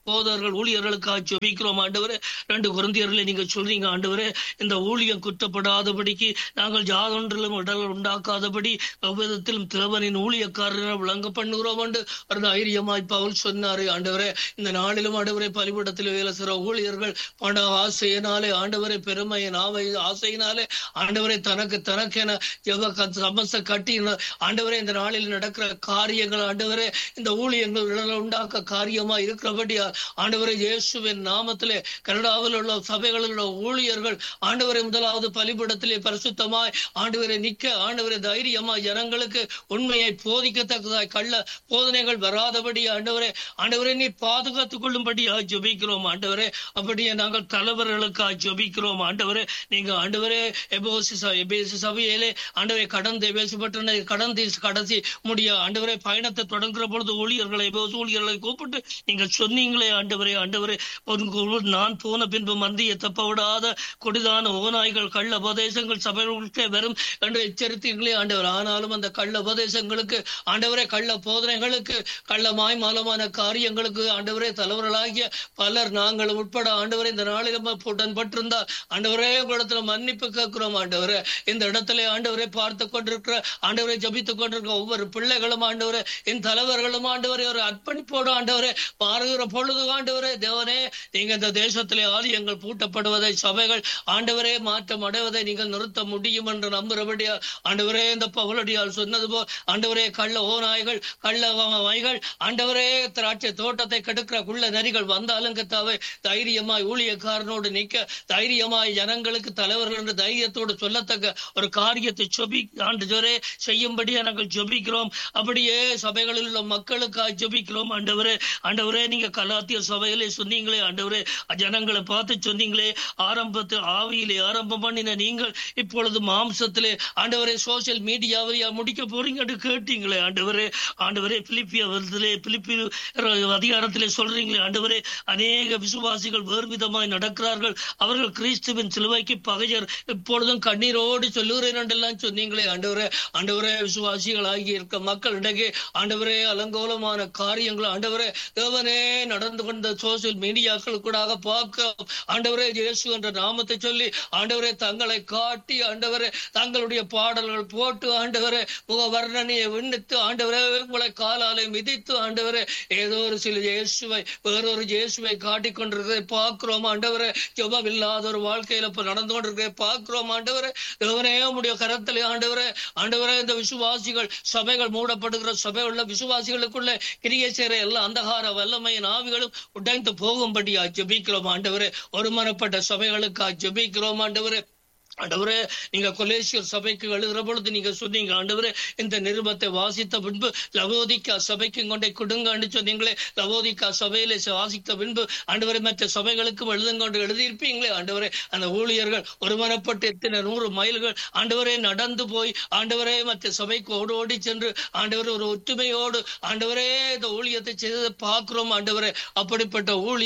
போதர்கள் ஊழியர்களுக்காக ஜெபிக்கிறோம் ஆண்டவரே ரெண்டு குருந்தியர்களை நீங்க சொல்றீங்க ஆண்டவரே இந்த ஊழியம் குற்றப்படாதபடிக்கு நாங்கள் யாதொன்றிலும் இடல் உண்டாக்காதபடி எவ்விதத்திலும் திரவனின் ஊழியக்காரர்கள் விளங்க பண்ணுகிறோம் என்று ஒரு தைரியமாய் பவுல் சொன்னாரு ஆண்டவரே இந்த நாளிலும் ஆண்டவரே பலிபடத்தில் வேலை செய்கிற ஊழியர்கள் பண ஆசையினாலே ஆண்டவரை பெருமையின் ஆவை ஆசையினாலே ஆண்டவரை தனக்கு தனக்கென ஜெப க- சமஸ்த கட்டி ஆண்டவரே இந்த நாளில் நடக்கிற காரியங்கள் ஆண்டவரே இந்த ஊழியங்கள் இடர்கள் உண்டாக்க காரியமா இருக்கிறபடியா ஆண்டவரே இயேசுவின் நாமத்திலே கனடாவில் உள்ள சபைகளில் உள்ள ஊழியர்கள் ஆண்டவரை முதலாவது பலிபடத்திலே பரிசுத்தமாய் ஆண்டவரை நிக்க ஆண்டவரை தைரியமாய் ஜனங்களுக்கு உண்மையை போதிக்கத்தக்கதாய் கள்ள போதனைகள் வராதபடி ஆண்டவரே ஆண்டவரை நீ பாதுகாத்துக் கொள்ளும்படியா ஜெபிக்கிறோம் ஆண்டவரே அப்படியே நாங்கள் தலைவர்களுக்காக ஜெபிக்கிறோம் ஆண்டவரே நீங்க ஆண்டவரே எபோசி ச- எபேசு சபையிலே ஆண்டவரை கடந்து எபேசுபட்டனை கடந்து கடைசி முடிய ஆண்டவரே பயணத்தை தொடங்குற பொழுது ஊழியர்களை எபோசு ஊழியர்களை கூப்பிட்டு நீங்க சொன்னீங்களே ஆண்டவரே ஆண்டவரே ஒரு நான் போன பின்பு மந்திய தப்ப விடாத கொடிதான ஓநாய்கள் கள்ள உபதேசங்கள் சபைகளுக்கே வரும் என்று எச்சரித்தீர்களே ஆண்டவர் ஆனாலும் அந்த கள்ள உபதேசங்களுக்கு ஆண்டவரே கள்ள போதனைகளுக்கு கள்ள மாய்மாலமான காரியங்களுக்கு ஆண்டவரே தலைவர்களாகிய பலர் நாங்கள் உட்பட ஆண்டவரே இந்த நாளிலும் உடன்பட்டிருந்தால் ஆண்டவரே உங்களிடத்துல மன்னிப்பு கேட்கிறோம் ஆண்டவரே இந்த இடத்துல ஆண்டவரை பார்த்து கொண்டிருக்கிற ஆண்டவரை ஜபித்துக் கொண்டிருக்கிற ஒவ்வொரு பிள்ளைகளும் ஆண்டவரே என் தலைவர்களும் ஆண்டவரே ஒரு அர்ப்பணிப்போடு ஆண்டவரே மாறுகிற பொழுது ஆண்டவரே தேவனே நீங்க இந்த தேசத்திலே ஆலயங்கள் பூட்டப்படுவதை சபைகள் ஆண்டவரே மாற்றம் அடைவதை நீங்கள் நிறுத்த முடியும் என்று நம்புறபடியா ஆண்டவரே இந்த பவுலடியால் சொன்னது போல் ஆண்டவரே கள்ள ஓநாய்கள் கள்ள மைகள் ஆண்டவரே திராட்சை தோட்டத்தை கெடுக்கிற குள்ள நரிகள் வந்தாலும் கத்தாவே தைரியமாய் ஊழியக்காரனோடு நிக்க தைரியமாய் ஜனங்களுக்கு தலைவர்கள் என்று தைரியத்தோடு சொல்லத்தக்க ஒரு காரியத்தை சொபி ஆண்டவரே செய்யும்படியா நாங்கள் ஜெபிக்கிறோம் அப்படியே சபைகளில் உள்ள மக்களுக்காக ஜெபிக்கிறோம் ஆண்டவரே ஆண்டவரே நீங்க கலாத்திய சபையிலே சொன்னீங்களே ஆண்டவரே ஜனங்களை பார்த்து சொன்னீங்களே ஆரம்பத்தில் ஆவியிலே ஆரம்பம் பண்ணின நீங்கள் இப்பொழுது மாம்சத்திலே ஆண்டவரே சோசியல் மீடியாவிலே முடிக்க போறீங்கன்னு கேட்டீங்களே ஆண்டவரே ஆண்டவரே பிலிப்பிய வருதிலே பிலிப்பி அதிகாரத்திலே சொல்றீங்களே ஆண்டவரே அநேக விசுவாசிகள் வேறு விதமாய் நடக்கிறார்கள் அவர்கள் கிறிஸ்துவின் சிலுவைக்கு பகையர் இப்பொழுதும் கண்ணீரோடு சொல்லுகிறேன் என்றெல்லாம் சொன்னீங்களே ஆண்டவரே ஆண்டவரே விசுவாசிகள் ஆகி இருக்க மக்கள் இடையே ஆண்டவரே அலங்கோலமான காரியங்கள் ஆண்டவரே தேவனே நடந்து கொண்ட சோசியல் மீடியாக்கள் கூட பார்க்க ஆண்டவரே இயேசு என்ற நாமத்தை சொல்லி ஆண்டவரே தங்களை காட்டி ஆண்டவரே தங்களுடைய பாடல்கள் போட்டு ஆண்டவரே முக வர்ணனையை விண்ணித்து ஆண்டவரே உங்களை காலாலை மிதித்து ஆண்டவரே ஏதோ ஒரு சில இயேசுவை வேறொரு இயேசுவை காட்டிக் கொண்டிருக்கிறதை பார்க்கிறோம் ஆண்டவரே ஜெபம் இல்லாத ஒரு வாழ்க்கையில இப்ப நடந்து கொண்டிருக்கிறதை பார்க்கிறோம் ஆண்டவரே தேவனே உடைய கரத்திலே ஆண்டவரே ஆண்டவரே இந்த விசுவாசிகள் சபைகள் மூடப்படுகிற சபை உள்ள விசுவாசிகளுக்குள்ள கிரியை செய்கிற எல்லா அந்தகார வல்லமையின் ஆவிகளும் உடைந்து போகும்படியா ஜெபிக்கிறோம் ஆண்டவரே ஒருமனப்பட்ட சபைகளுக்கா ஜெபிக்கிறோம் ஆண்டவரே ஆண்டவரே நீங்க கொலேசியர் சபைக்கு எழுதுற பொழுது நீங்க சொன்னீங்க ஆண்டவரே இந்த நிருபத்தை வாசித்த பின்பு லவோதிக்கா சபைக்கு கொண்டே கொடுங்கன்னு சொன்னீங்களே லவோதிக்கா சபையில வாசித்த பின்பு ஆண்டவரே மற்ற சபைகளுக்கும் எழுதுங்கொண்டு எழுதியிருப்பீங்களே ஆண்டவரே அந்த ஊழியர்கள் ஒருமனப்பட்டு எத்தனை நூறு மைல்கள் ஆண்டவரே நடந்து போய் ஆண்டவரே மற்ற சபைக்கு ஓடி ஓடி சென்று ஆண்டவரே ஒரு ஒற்றுமையோடு ஆண்டவரே இந்த ஊழியத்தை செய்ததை பார்க்கிறோம் ஆண்டவரே அப்படிப்பட்ட ஊழி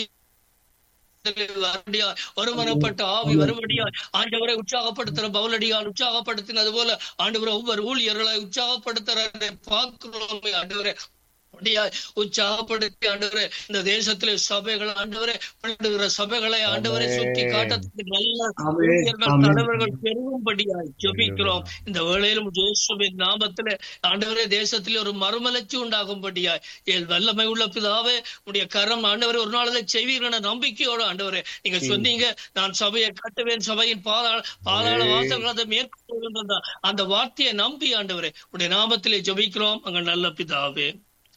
வரும்படியாய் ஒருமனப்பட்ட ஆவி வரும்படியாய் ஆண்டவரை உற்சாகப்படுத்துற பவுலடியால் உற்சாகப்படுத்தினது போல ஆண்டவரை ஒவ்வொரு ஊழியர்களை உற்சாகப்படுத்துறதை பார்க்கிறோம் ஆண்டவரே அப்படியாய் உற்சாகப்படுத்தி ஆண்டவரே இந்த தேசத்திலே சபைகள் ஆண்டவரே பண்ணுகிற சபைகளை ஆண்டவரை சுட்டி காட்டத்துக்கு நல்ல ஊழியர்கள் தலைவர்கள் பெருகும்படியாய் ஜெபிக்கிறோம் இந்த வேளையிலும் இயேசுவின் நாமத்திலே ஆண்டவரே தேசத்திலே ஒரு மறுமலர்ச்சி உண்டாகும்படியாய் என் வல்லமை உள்ள பிதாவே உடைய கரம் ஆண்டவரே ஒரு நாள் அதை செய்வீர்கள் நம்பிக்கையோடு ஆண்டவரே நீங்க சொன்னீங்க நான் சபையை கட்டுவேன் சபையின் பாதாள பாதாள வாசல்கள் அதை மேற்கொள்ள அந்த வார்த்தையை நம்பி ஆண்டவரே உடைய நாமத்திலே ஜெபிக்கிறோம் அங்க நல்ல பிதாவே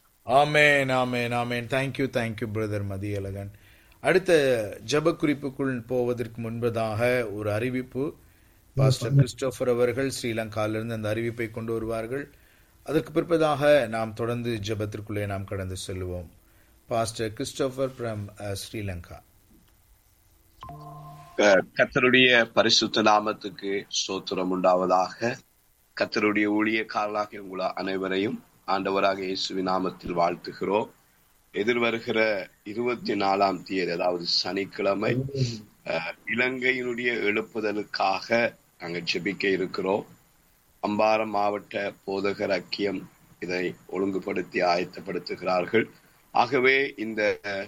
ஆமேன் ஆமேன் ஆமேன் தேங்க்யூ தேங்க்யூ பிரதர் மதியழகன் அடுத்த ஜப குறிப்புக்குள் போவதற்கு முன்பதாக ஒரு அறிவிப்பு பாஸ்டர் கிறிஸ்டோபர் அவர்கள் ஸ்ரீலங்காவிலிருந்து அந்த அறிவிப்பை கொண்டு வருவார்கள் அதற்கு பிற்பதாக நாம் தொடர்ந்து ஜபத்திற்குள்ளே நாம் கடந்து செல்வோம் பாஸ்டர் கிறிஸ்டோபர் ஃப்ரம் ஸ்ரீலங்கா கத்தருடைய பரிசுத்த நாமத்துக்கு சோத்திரம் உண்டாவதாக கத்தருடைய ஊழியக்காரர்களாக உங்கள் அனைவரையும் ஆண்டவராக இயேசுவின் நாமத்தில் வாழ்த்துகிறோம் எதிர்வருகிற இருபத்தி நாலாம் தேதி அதாவது சனிக்கிழமை இலங்கையினுடைய எழுப்புதலுக்காக நாங்கள் ஜெபிக்க இருக்கிறோம் அம்பாரம் மாவட்ட போதகர் ஐக்கியம் இதை ஒழுங்குபடுத்தி ஆயத்தப்படுத்துகிறார்கள் ஆகவே இந்த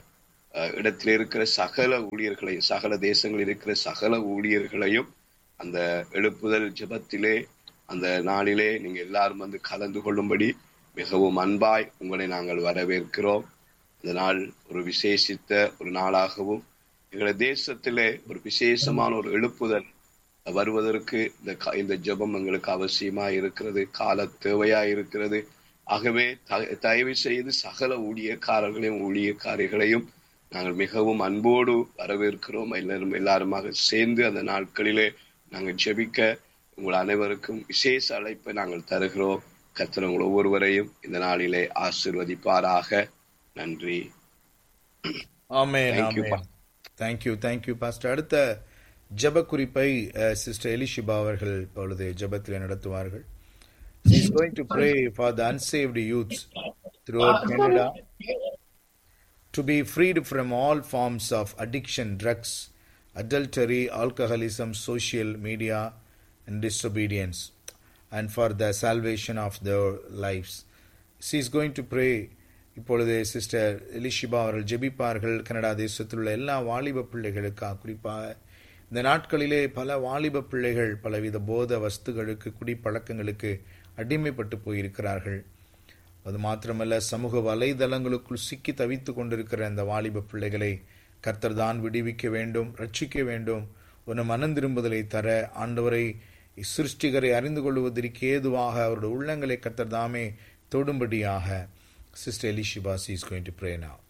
அஹ், இடத்தில் இருக்கிற சகல ஊழியர்களையும் சகல தேசங்களில் இருக்கிற சகல ஊழியர்களையும் அந்த எழுப்புதல் ஜெபத்திலே அந்த நாளிலே நீங்க எல்லாரும் வந்து கலந்து கொள்ளும்படி மிகவும் அன்பாய் உங்களை நாங்கள் வரவேற்கிறோம் இந்த நாள் ஒரு விசேஷித்த ஒரு நாளாகவும் எங்களுடைய தேசத்திலே ஒரு விசேஷமான ஒரு எழுப்புதல் வருவதற்கு இந்த க- இந்த ஜெபம் எங்களுக்கு அவசியமா இருக்கிறது கால தேவையா இருக்கிறது ஆகவே த- தயவு செய்து சகல ஊழியக்காரர்களையும் ஊழியக்காரிகளையும் நாங்கள் மிகவும் அன்போடு வரவேற்கிறோம் எல்லாரும் எல்லாருமாக சேர்ந்து அந்த நாட்களிலே நாங்கள் ஜெபிக்க உங்கள் அனைவருக்கும் விசேஷ அழைப்பை நாங்கள் தருகிறோம் கர்த்தர் உங்கள் ஒவ்வொருவரையும் இந்த நாளிலே ஆசிர்வதிப்பாராக நன்றி ஆமென் Thank you, ஆமென் தேங்க்யூ தேங்க்யூ பாஸ்டர் அடுத்த ஜெப குறிப்பை சிஸ்டர் எலிஷிபா அவர்கள் இப்பொழுது ஜெபத்தில் நடத்துவார்கள் She is going to pray for the unsaved youths throughout Canada to be freed from all forms of addiction, drugs, adultery, alcoholism, social media, and disobedience, and for the salvation of their lives. She is going to pray. இப்பொழுது சிஸ்டர் எலிஷிபா அவர்கள் ஜெபிப்பார்கள் கனடா தேசத்தில் உள்ள எல்லா வாலிப பிள்ளைகளுக்காக குறிப்பாக இந்த நாட்களிலே பல வாலிப பிள்ளைகள் பலவித போத வஸ்துகளுக்கு குடிப்பழக்கங்களுக்கு அடிமைப்பட்டு போயிருக்கிறார்கள் அது மாத்திரமல்ல சமூக வலைதளங்களுக்குள் சிக்கி தவித்துக் கொண்டிருக்கிற அந்த வாலிப பிள்ளைகளை கர்த்தர் தான் விடுவிக்க வேண்டும் ரட்சிக்க வேண்டும் ஒரு மனம் திரும்புதலை தர ஆண்டவரை சிருஷ்டிகரை அறிந்து கொள்வதற்கு ஏதுவாக அவருடைய உள்ளங்களை கர்த்தர் தாமே தொடும்படியாக sister Elisheba is going to pray now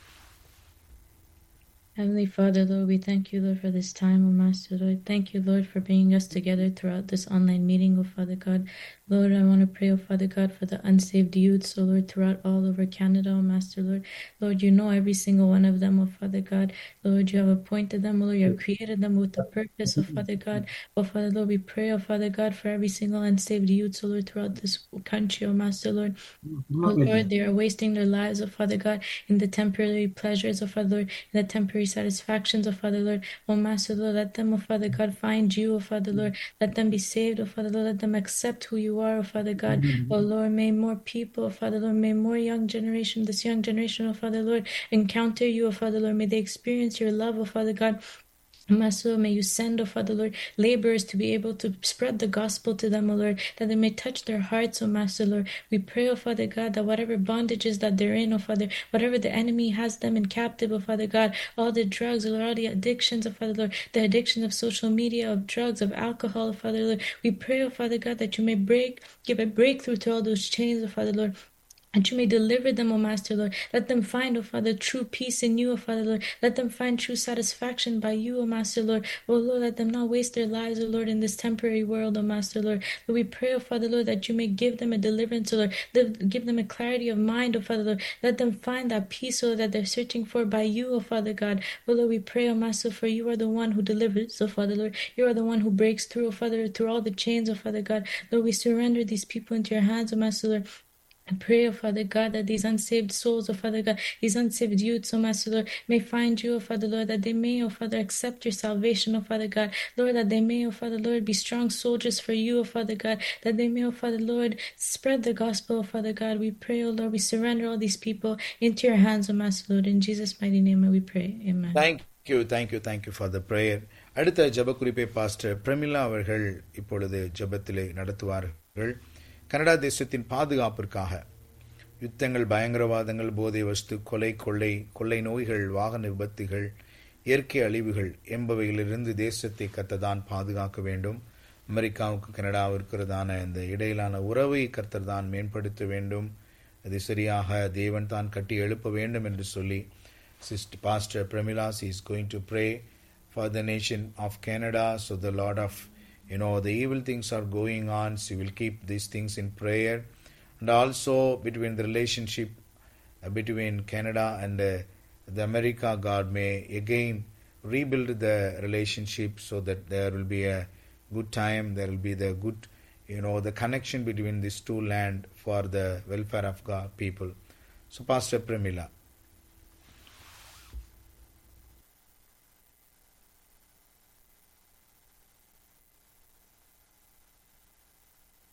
Heavenly Father, Lord, we thank you, Lord, for this time, O Master, Lord. Thank you, Lord, for bringing us together throughout this online meeting, O Father God. Lord, I want to pray, O Father God, for the unsaved youths, O Lord, throughout all over Canada, O Master, Lord. Lord, you know every single one of them, O Father God. Lord, you have appointed them, O Lord, you have created them with a purpose, O Father God. O Father, Lord, we pray, O Father God, for every single unsaved youth, O Lord, throughout this country, O Master, Lord. Oh Lord, they are wasting their lives, oh Father God, in the temporary pleasures, oh Father Lord, in the temporary satisfactions, oh Father Lord. Oh Master Lord, let them, oh Father God, find you, oh Father Lord. Let them be saved, oh Father Lord. Let them accept who you are, oh Father God. Oh Lord, may more people, oh Father Lord, may more young generation, this young generation, oh Father Lord, encounter you, oh Father Lord. May they experience your love, oh Father God. Master, Lord, may you send, oh Father Lord, laborers to be able to spread the gospel to them, oh Lord, that they may touch their hearts, oh Master Lord. We pray, oh Father God, that whatever bondages that they're in, oh Father, whatever the enemy has them in captive, oh Father God, all the drugs, Lord, all the addictions, oh Father Lord, the addictions of social media, of drugs, of alcohol, oh Father Lord. We pray, oh Father God, that you may break, give a breakthrough to all those chains, oh Father Lord. And you may deliver them, O Master Lord. Let them find, O Father, true peace in you, O Father Lord. Let them find true satisfaction by you, O Master Lord. O Lord, let them not waste their lives, O Lord, in this temporary world, O Master Lord. Lord, we pray, O Father Lord, that you may give them a deliverance, O Lord. Live- Give them a clarity of mind, O Father Lord. Let them find that peace, O Lord, that they're searching for by you, O Father God. O Lord, we pray, O Master, for you are the one who delivers, O Father Lord. You are the one who breaks through, O Father, through all the chains, O Father God. Lord, we surrender these people into your hands, O Master Lord. I pray, O Father God, that these unsaved souls, O Father God, these unsaved youths, O Master Lord, may find you, O Father Lord, that they may, O Father, accept your salvation, O Father God. Lord, that they may, O Father Lord, be strong soldiers for you, O Father God, that they may, O Father Lord, spread the gospel, O Father God. We pray, O Lord, we surrender all these people into your hands, O Master Lord. In Jesus' mighty name we pray. Amen. Thank you thank you thank you for the prayer அடுத்த ஜெப குறிப்பை பாஸ்டர் பிரமிளா அவர்கள் இப்பொழுது ஜெபத்திலே நடத்துவார்கள் கனடா தேசத்தின் பாதுகாப்பிற்காக யுத்தங்கள் பயங்கரவாதங்கள் போதை வஸ்து கொலை கொள்ளை கொள்ளை நோய்கள் வாகன விபத்துகள் இயற்கை அழிவுகள் என்பவைகளிலிருந்து தேசத்தை கத்ததான் பாதுகாக்க வேண்டும் அமெரிக்காவுக்கு கனடாவிற்கிறதான இந்த இடையிலான உறவை கர்த்தர் தான் மேம்படுத்த வேண்டும் அது சரியாக தேவன் தான் கட்டி எழுப்ப வேண்டும் என்று சொல்லி Sister Pastor Premila is going to pray for the nation of Canada. So the Lord of, you know, the evil things are going on. She will keep these things in prayer. And also between the relationship uh, between Canada and uh, the America, God may again rebuild the relationship so that there will be a good time. There will be the good, you know, the connection between these two land for the welfare of God people. So Pastor Premila.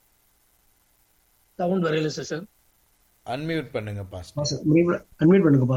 Sound வரையில சார் அன்மியூட் பண்ணுங்க பாஸ்டர் பாஸ்டர் அன்மியூட் பண்ணுங்க பாஸ்டர்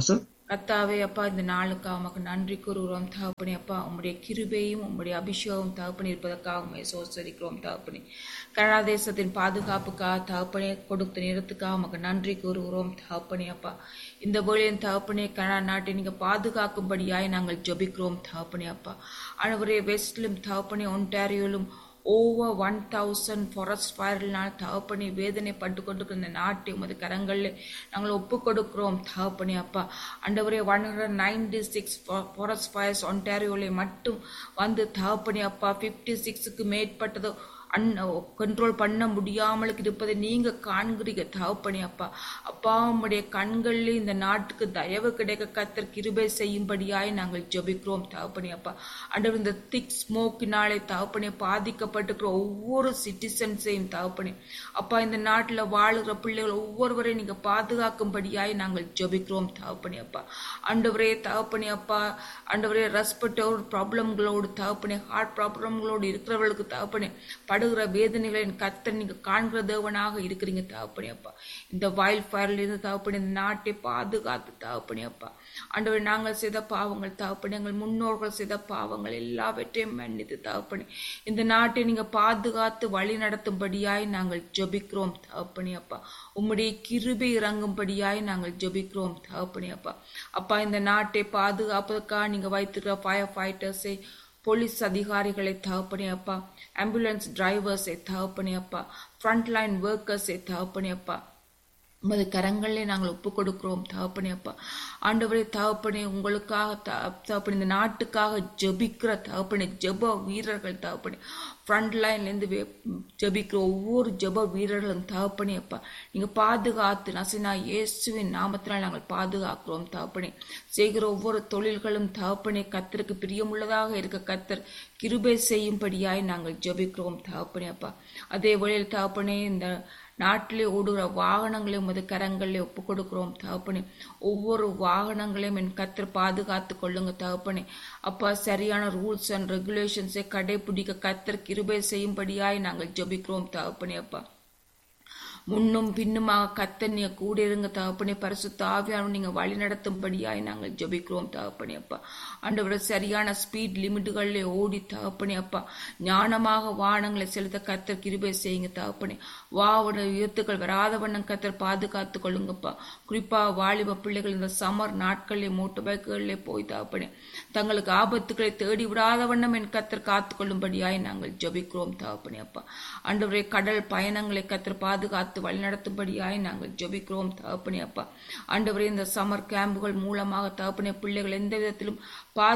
கத்தாவே அப்பா இந்த நாளுக்கு உமக்கு நன்றி கூறுகிறோம் தகப்பனே அப்பா உம்முடைய கிருபையும் உம்முடைய அபிஷேகம் தகப்பனி இருப்பதற்காக உண்மை சோசரிக்கிறோம் தகப்பனி கனடா தேசத்தின் பாதுகாப்புக்காக தகப்பனே கொடுத்த நேரத்துக்காக உமக்கு நன்றி கூறுகிறோம் தகப்பனே அப்பா இந்த வேளையின் தகப்பனே கனடா நாட்டை நீங்க பாதுகாக்கும்படியாய் நாங்கள் ஜெபிக்கிறோம் தகப்பனே அப்பா அனைவரே வெஸ்ட்லும் தகப்பனே ஒன்டாரியோலும் ஓவர் ஒன் தௌசண்ட் ஃபாரஸ்ட் ஃபயர்னால் தகப்பனி வேதனைப்பட்டு கொண்டிருக்கிற இந்த நாட்டை உமது கரங்களில் நாங்கள் ஒப்பு கொடுக்கிறோம் தகப்பனி அப்பா அண்டவரே one hundred ninety six forest fires ஒன்டாரியோவில் மட்டும் வந்து தகப்பனி அப்பா ஃபிஃப்டி சிக்ஸுக்கு மேற்பட்டதோ அன் கண்ட்ரோல் பண்ண முடியாமலுக்கு இருப்பதை நீங்க காண்கிறீங்க தகப்பனி அப்பா அப்பா உம்முடைய கண்களில் இந்த நாட்டுக்கு தயவு கிடைக்க கத்தர் கிருபை செய்யும்படியாய் நாங்கள் ஜெபிக்கிறோம் தகப்பனி அப்பா அண்டவர் இந்த திக் ஸ்மோக்கினாலே தகப்பனி பாதிக்கப்பட்டிருக்கிற ஒவ்வொரு சிட்டிசன்ஸையும் தகப்பனி அப்பா இந்த நாட்டில் வாழுகிற பிள்ளைகள் ஒவ்வொருவரையும் நீங்க பாதுகாக்கும்படியாய் நாங்கள் ஜெபிக்கிறோம் தகப்பனி அப்பா ஆண்டவரே தகப்பனி அப்பா ஆண்டவரே ரெஸ்பெக்டோர் ப்ராப்ளம்களோடு தகப்பனி ஹார்ட் ப்ராப்ளம்களோடு இருக்கிறவர்களுக்கு தகப்பனி படுகிற வேதனைகளை கத்தர் நீங்க காண்கிற தேவனாக இருக்கிறீங்க தகப்பனி அப்பா இந்த வயல் ஃபயர்ல இருந்து தகப்பனி இந்த நாட்டை பாதுகாத்து தகப்பனி அப்பா ஆண்டவர் நாங்கள் செய்த பாவங்கள் தகப்பனி எங்கள் முன்னோர்கள் செய்த பாவங்கள் எல்லாவற்றையும் மன்னித்து தகப்பனி இந்த நாட்டை நீங்க பாதுகாத்து வழி நடத்தும்படியாய் நாங்கள் ஜெபிக்கிறோம் தகப்பனி அப்பா உம்முடைய கிருபை இறங்கும்படியாய் நாங்கள் ஜெபிக்கிறோம் தகப்பனி அப்பா அப்பா இந்த நாட்டை பாதுகாப்பதற்காக நீங்க வைத்திருக்கிற ஃபயர் ஃபைட்டர்ஸை போலீஸ் அதிகாரிகளை தகப்பனே அப்பா ஆம்புலன்ஸ் டிரைவர்ஸை தகப்பனே அப்பா ஃப்ரண்ட் லைன் ஒர்க்கர்ஸை தகப்பனே அப்பா உமது கரங்களிலே நாங்கள் ஒப்பு கொடுக்கிறோம் தகப்பனே அப்பா ஆண்டவரே தகப்பனே உங்களுக்காக தகப்பனே இந்த நாட்டுக்காக ஜெபிக்கிற தகப்பனே ஜெப வீரர்கள் தகப்பனே ஃப்ரண்ட் லைன்லேருந்து ஜெபிக்கிற ஒவ்வொரு ஜெப வீரர்களும் தகப்பனே அப்பா நீங்கள் பாதுகாத்து நசினா இயேசுவின் நாமத்தினால் நாங்கள் பாதுகாக்கிறோம் தகப்பனே செய்கிற ஒவ்வொரு தொழில்களும் தகப்பனே கத்தருக்கு பிரியமுள்ளதாக இருக்க கத்தர் கிருபை செய்யும்படியாய் நாங்கள் ஜெபிக்கிறோம் தகப்பனே அப்பா அதே வழியில் தகப்பனே இந்த நாட்டிலே ஓடுகிற வாகனங்களை உமது கரங்களில் ஒப்பு கொடுக்கிறோம் தகப்பனே ஒவ்வொரு வாகனங்களையும் என் கத்தர் பாதுகாத்து கொள்ளுங்க தகப்பனே அப்பா சரியான ரூல்ஸ் அண்ட் ரெகுலேஷன்ஸை கடைபிடிக்க கத்தர் கிருபை செய்யும்படியாய் நாங்கள் ஜெபிக்கிறோம் தகப்பனே அப்பா முன்னும் பின்னுமாக கத்த நீங்க கூட இருங்க தகப்பனே பரிசுத்த ஆவியான நீங்க வழி நடத்தும்படியாய் நாங்கள் ஜெபிக்கிறோம் தகப்பனே அப்பா ஆண்டவர சரியான ஸ்பீட் லிமிட்டுகளில் ஓடி தகப்பனே அப்பா ஞானமாக வானங்களை செலுத்த கத்தர் கிருபை செய்யுங்க தகப்பனே வாவோட வியத்துக்கள் வராத வண்ணம் கத்தர் பாதுகாத்து கொள்ளுங்கப்பா குறிப்பா வாலிப பிள்ளைகள் இந்த சம்மர் நாட்களில் மோட்டர் பைக்குகளிலே போய் தகப்பனே தங்களுக்கு ஆபத்துக்களை தேடி விடாத வண்ணம் என் கத்தர் காத்து கொள்ளும்படியாய் நாங்கள் ஜெபிக்கிறோம் தகப்பனே அப்பா ஆண்டவரே கடல் பயணங்களை கத்தர் பாதுகாத்து பார்த்து வழிநடத்தும்படியாய் நாங்கள் ஜெபிக்கிறோம் தகப்பனே அப்பா ஆண்டவரே இந்த சம்மர் கேம்புகள் மூலமாக தகப்பனே பிள்ளைகள் எந்த விதத்திலும் பா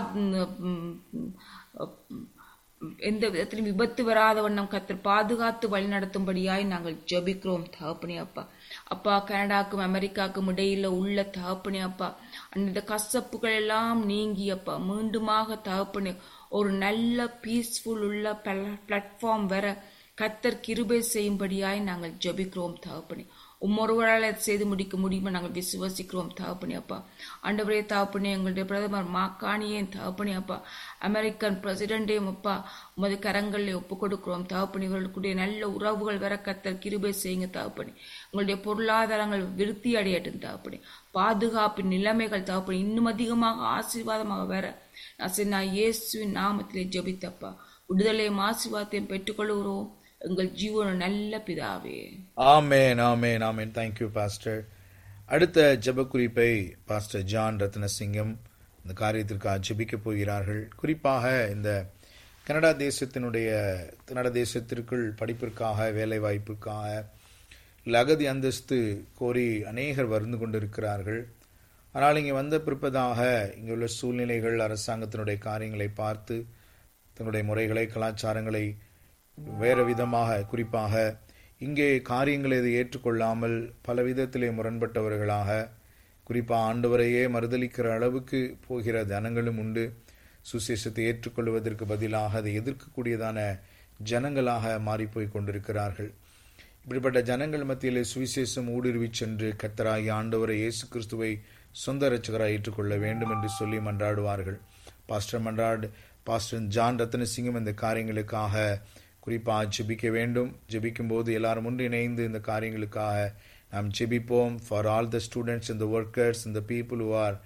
எந்த விதத்திலும் விபத்து வராத வண்ணம் கத்தர் பாதுகாத்து வழிநடத்தும்படியாய் நாங்கள் ஜெபிக்கிறோம் தகப்பனே அப்பா அப்பா கனடாக்கும் அமெரிக்காவுக்கும் இடையில உள்ள தகப்பனே அப்பா அந்த கசப்புகள் எல்லாம் நீங்கி அப்பா மீண்டுமாக தகப்பனே ஒரு நல்ல பீஸ்ஃபுல் உள்ள பிளாட்ஃபார்ம் வர கத்தர் கிருபை செய்யும்படியாய் நாங்கள் ஜெபிக்கிறோம் தகப்பனே உம்மொருவரால் செய்து முடிக்க முடியுமா நாங்கள் விசுவசிக்கிறோம் தகப்பனே அப்பா ஆண்டவரே தகப்பனே எங்களுடைய பிரதமர் மாக்காணியேன் தகப்பனே அப்பா அமெரிக்கன் பிரசிடென்டையும் அப்பா உமது கரங்களில் ஒப்பு கொடுக்கிறோம் தகப்பனே இவர்களுடைய நல்ல உறவுகள் வர கத்தர் கிருபை செய்யுங்க தகப்பனே உங்களுடைய பொருளாதாரங்கள் விருத்தி அடையட்டும் தகப்பனே பாதுகாப்பின் நிலைமைகள் தகப்பனே இன்னும் அதிகமாக ஆசீர்வாதமாக வர நான் இயேசுவின் நாமத்திலே ஜெபித்தப்பா விடுதலையும் ஆசீர்வாதத்தையும் பெற்றுக்கொள்கிறோம் எங்கள் ஜீவன நல்ல பிதாவே ஆமேன் ஆமேன் ஆமேன் தேங்க்யூ பாஸ்டர் அடுத்த ஜெப குறிப்பை பாஸ்டர் ஜான் ரத்னசிங்கம் இந்த காரியத்திற்காக ஜெபிக்க போகிறார்கள் குறிப்பாக இந்த கனடா தேசத்தினுடைய கனடா தேசத்திற்குள் படிப்பிற்காக வேலை வாய்ப்புக்காக இல்லை அகதி அந்தஸ்து கோரி அநேகர் வந்து கொண்டிருக்கிறார்கள் ஆனால் இங்கே வந்த பிற்பதாக இங்கே உள்ள சூழ்நிலைகள் அரசாங்கத்தினுடைய காரியங்களை பார்த்து தன்னுடைய முறைகளை கலாச்சாரங்களை வேறு விதமாக குறிப்பாக இங்கே காரியங்களை இதை ஏற்றுக்கொள்ளாமல் பல விதத்திலே முரண்பட்டவர்களாக குறிப்பாக ஆண்டவரையே மறுதளிக்கிற அளவுக்கு போகிற ஜனங்களும் உண்டு சுசேஷத்தை ஏற்றுக்கொள்வதற்கு பதிலாக அதை எதிர்க்கக்கூடியதான ஜனங்களாக மாறிப்போய் கொண்டிருக்கிறார்கள் இப்படிப்பட்ட ஜனங்கள் மத்தியிலே சுவிசேஷம் ஊடுருவி சென்று கத்தராகி ஆண்டவரை இயேசு கிறிஸ்துவை சொந்த ரட்சகராக ஏற்றுக்கொள்ள வேண்டும் என்று சொல்லி மன்றாடுவார்கள் பாஸ்டர் மன்றாடு பாஸ்டர் ஜான் ரத்னசிங்கம் இந்த காரியங்களுக்காக குறிப்பாக ஜெபிக்க வேண்டும் ஜெபிக்கும் போது எல்லாரும் ஒன்றிணைந்து இந்த காரியங்களுக்காக நாம் ஜெபிப்போம் ஃபார் ஆல் த ஸ்டூடெண்ட்ஸ் இந்த ஒர்க்கர்ஸ் இந்த people who are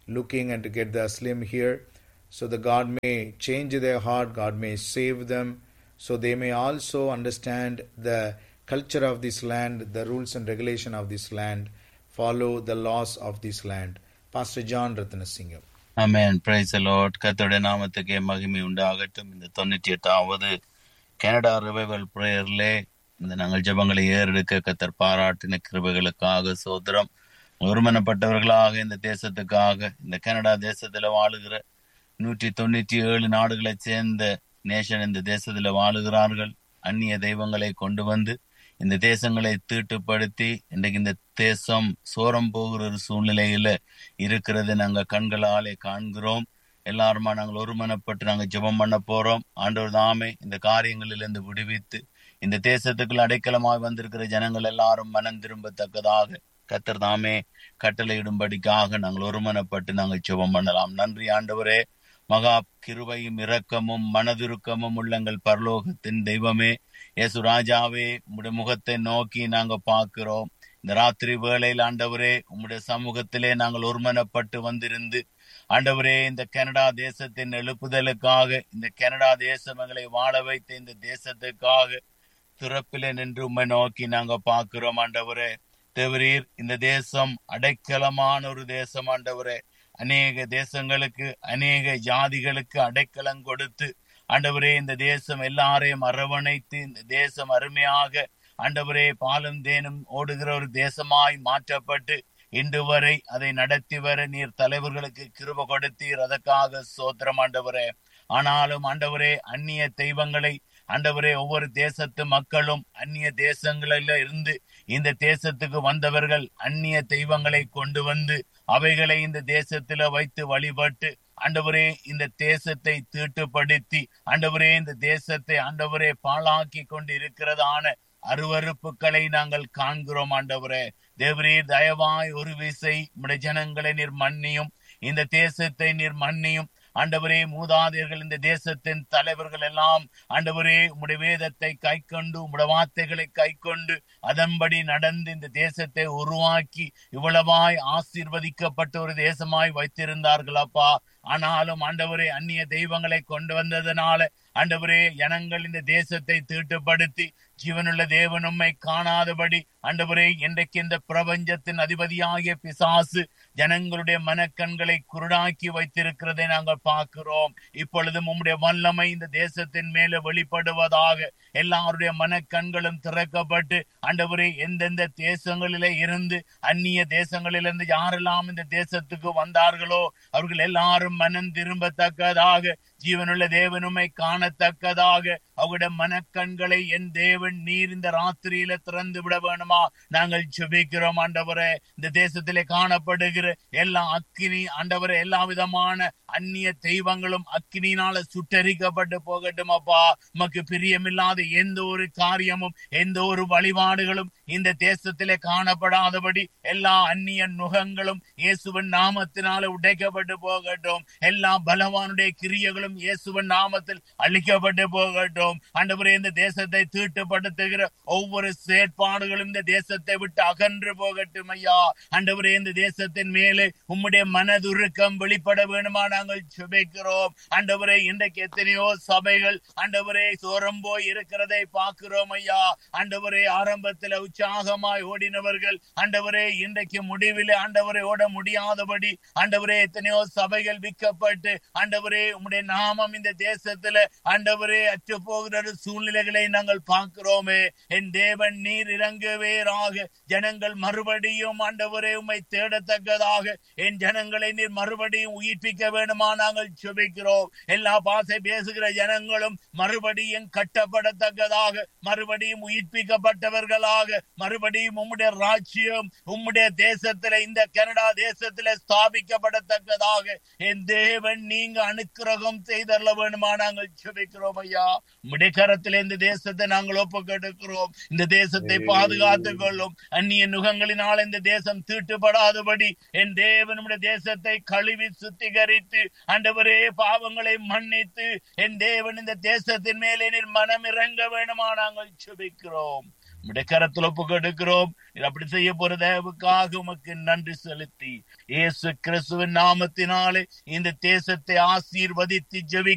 looking and to get the Aslim here, so that God may change their heart, God may save them, so they may also understand the culture of this land, the rules and regulation of this land, follow the laws of this land. Pastor John Ratnasingam. அமேன் பிரைஸ் லார்ட் கர்த்தருடைய நாமத்துக்கே மகிமை உண்டாகட்டும் இந்த தொண்ணூற்றி எட்டாவது கனடா ரிவைவல் பிரேயர்லே இந்த நாங்கள் ஜெபங்களை ஏறெடுக்க கத்தர் பாராட்டின கிருபைகளுக்காக சோதரம் ஒருமனப்பட்டவர்களாக இந்த தேசத்துக்காக இந்த கனடா தேசத்துல வாழுகிற நூற்றி தொண்ணூற்றி ஏழு நாடுகளைச் சேர்ந்த நேஷன் இந்த தேசத்துல வாழுகிறார்கள் அந்நிய தெய்வங்களை கொண்டு வந்து இந்த தேசங்களை தீட்டுப்படுத்தி இன்றைக்கு இந்த தேசம் சோரம் போகிற ஒரு சூழ்நிலையில இருக்கிறது நாங்க கண்களாலே காண்கிறோம் எல்லாருமா நாங்கள் ஒருமனப்பட்டு நாங்க ஜெபம் பண்ண போறோம் ஆண்டவர் தாமே இந்த காரியங்களிலிருந்து விடுவித்து இந்த தேசத்துக்குள் அடைக்கலமாய் வந்திருக்கிற ஜனங்கள் எல்லாரும் மனம் திரும்பத்தக்கதாக கத்தர் தாமே கட்டளையிடும்படிக்காக நாங்கள் ஒருமனப்பட்டு நாங்கள் ஜெபம் பண்ணலாம் நன்றி ஆண்டவரே மகா கிருபையும் இரக்கமும் மனதுருக்கமும் உள்ளங்கள் பரலோகத்தின் தெய்வமே இயேசு ராஜாவே உம்முடைய முகத்தை நோக்கி நாங்க பார்க்கிறோம் இந்த ராத்திரி வேளையில் ஆண்டவரே உம்முடைய சமூகத்திலே நாங்கள் ஒருமனப்பட்டு வந்திருந்து ஆண்டவரே இந்த கனடா தேசத்தின் எழுப்புதலுக்காக இந்த கனடா தேசம் எங்களை வாழ வைத்த இந்த தேசத்துக்காக திறப்பிலே நின்று உம்மை நோக்கி நாங்க பார்க்கிறோம் ஆண்டவரே தேவரீர் இந்த தேசம் அடைக்கலமான ஒரு தேசம் ஆண்டவரே அநேக தேசங்களுக்கு அநேக ஜாதிகளுக்கு அடைக்கலம் கொடுத்து ஆண்டவரே இந்த தேசம் எல்லாரையும் அரவணைத்து இந்த தேசம் அருமையாக ஆண்டவரே பாலும் தேனும் ஓடுகிற ஒரு தேசமாய் மாற்றப்பட்டு இன்று வரை அதை நடத்தி வர நீர் தலைவர்களுக்கு கிருப கொடுத்தீர் அதற்காக சோத்திரம் ஆண்டவரே ஆனாலும் ஆண்டவரே அந்நிய தெய்வங்களை ஆண்டவரே ஒவ்வொரு தேசத்து மக்களும் அந்நிய தேசங்களில இருந்து இந்த தேசத்துக்கு வந்தவர்கள் அந்நிய தெய்வங்களை கொண்டு வந்து அவைகளை இந்த தேசத்துல வைத்து வழிபட்டு ஆண்டவரே இந்த தேசத்தை தீட்டுப்படுத்தி ஆண்டவரே இந்த தேசத்தை ஆண்டவரே பாழாக்கி கொண்டு இருக்கிறதான அருவறுப்புகளை நாங்கள் காண்கிறோம் ஆண்டவரே தேவரீர் தயவாய் ஒரு விசை உடைய ஜனங்களை நீர் மன்னியும் இந்த தேசத்தை நீர் மன்னியும் ஆண்டவரே மூதாதையர்கள் இந்த தேசத்தின் தலைவர்கள் எல்லாம் ஆண்டவரே உம்முடைய வேதத்தை கை கொண்டு உம்முடைய வார்த்தைகளை கை கொண்டு அதன்படி நடந்து இந்த தேசத்தை உருவாக்கி இவ்வளவாய் ஆசீர்வதிக்கப்பட்ட ஒரு தேசமாய் வைத்திருந்தார்கள் அப்பா ஆனாலும் ஆண்டவரே அந்நிய தெய்வங்களை கொண்டு வந்ததனால ஆண்டவரே ஜனங்கள் இந்த தேசத்தை தீட்டுப்படுத்தி ஜீவனுள்ள தேவன் உம்மை காணாதபடி ஆண்டவரே இன்றைக்கு இந்த பிரபஞ்சத்தின் அதிபதியாகிய பிசாசு ஜனங்களுடைய மனக்கண்களை குருடாக்கி வைத்திருக்கிறதை நாங்கள் பார்க்கிறோம் இப்பொழுதும் உம்முடைய வல்லமை இந்த தேசத்தின் மேல வெளிப்படுவதாக எல்லாருடைய மனக்கண்களும் திறக்கப்பட்டு ஆண்டவரே எந்தெந்த தேசங்களிலே இருந்து அந்நிய தேசங்களிலிருந்து யாரெல்லாம் இந்த தேசத்துக்கு வந்தார்களோ அவர்கள் எல்லாரும் மனம் திரும்பத்தக்கதாக ஜீவனுள்ள தேவனுமை காணத்தக்கதாக அவருடைய மனக்கண்களை என் தேவன் நீர் இந்த ராத்திரியில திறந்து விட வேணுமா நாங்கள் ஜெபிக்கிறோம் ஆண்டவரே இந்த தேசத்திலே காணப்படுகிற எல்லா அக்கினி ஆண்டவரே எல்லா விதமான அந்நிய தெய்வங்களும் அக்கினினால சுட்டரிக்கப்பட்டு போகட்டும் அப்பா உமக்கு பிரியமில்லாத எந்த ஒரு காரியமும் எந்த ஒரு வழிபாடுகளும் இந்த தேசத்திலே காணப்படாதபடி எல்லா அந்நிய நுகங்களும் இயேசுவின் நாமத்தினால உடைக்கப்பட்டு போகட்டும் எல்லா பலவானுடைய கிரியைகளும் இயேசுவின் நாமத்தில் அழிக்கப்பட்டு போகட்டும் ஆண்டவரே இந்த தேசத்தை தீட்டுப்படுத்துகிற ஒவ்வொரு செயற்பாடுகளும் இந்த தேசத்தை விட்டு அகன்று போகட்டும் ஐயா ஆண்டவரே இந்த தேசத்தின் மேலே உம்முடைய மனதுருக்கம் வெளிப்பட வேணுமா நாங்கள் சுபிக்கிறோம் ஆண்டவரே இன்றைக்கு எத்தனையோ சபைகள் ஆண்டவரே சோரம் போய் இருக்கிறதை பார்க்கிறோம் ஐயா ஆண்டவரே ஆரம்பத்தில் உற்சாகமாய் ஓடினவர்கள் ஆண்டவரே இன்றைக்கு முடிவில் ஆண்டவரை ஓட முடியாதபடி ஆண்டவரே எத்தனையோ சபைகள் விற்கப்பட்டு ஆண்டவரே உம்முடைய நாமம் இந்த தேசத்துல ஆண்டவரே அற்று போகிற ஒரு சூழ்நிலைகளை நாங்கள் பார்க்கிறோமே என் தேவன் நீர் இறங்குவேராக ஜனங்கள் மறுபடியும் ஆண்டவரே உம்மை தேடத்தக்கதாக என் ஜனங்களை நீர் மறுபடியும் உயிர்ப்பிக்க வேணுமா நாங்கள் சுபிக்கிறோம் எல்லா பாசை பேசுகிற ஜனங்களும் மறுபடியும் கட்டப்படத்தக்கதாக மறுபடியும் உயிர்ப்பிக்கப்பட்டவர்களாக மறுபடியும் உம்முடைய ராஜ்யம் உம்முடைய தேசத்துல இந்த கனடா தேசத்துல ஸ்தாபிக்கப்படத்தக்கதாக என் தேவன் நீங்க அனுக்கிரகம் செய்தரல வேணுமா நாங்கள் சுபிக்கிறோம் ஐயா உம்முடைய கரத்தில் இந்த தேசத்தை நாங்கள் ஒப்புக்கெடுக்கிறோம் இந்த தேசத்தை பாதுகாத்துக் கொள்ளும் அந்நிய நுகங்களினால் இந்த தேசம் தீட்டுப்படாதபடி என் தேவன் உம்முடைய தேசத்தை கழுவி சுத்திகரித்து ஆண்டவரே பாவங்களை மன்னித்து என் தேவன் இந்த தேசத்தின் மேலே நீர் மனம் இறங்க வேணுமா நாங்கள் சுபிக்கிறோம் உடைய கரத்தில் ஒப்பு கொடுக்கிறோம் நீர் அப்படி செய்ய போற தேவுக்காக உமக்கு நன்றி செலுத்தி இயேசு கிறிஸ்துவின் நாமத்தினாலே இந்த தேசத்தை ஆசீர்வதித்து ஜெபி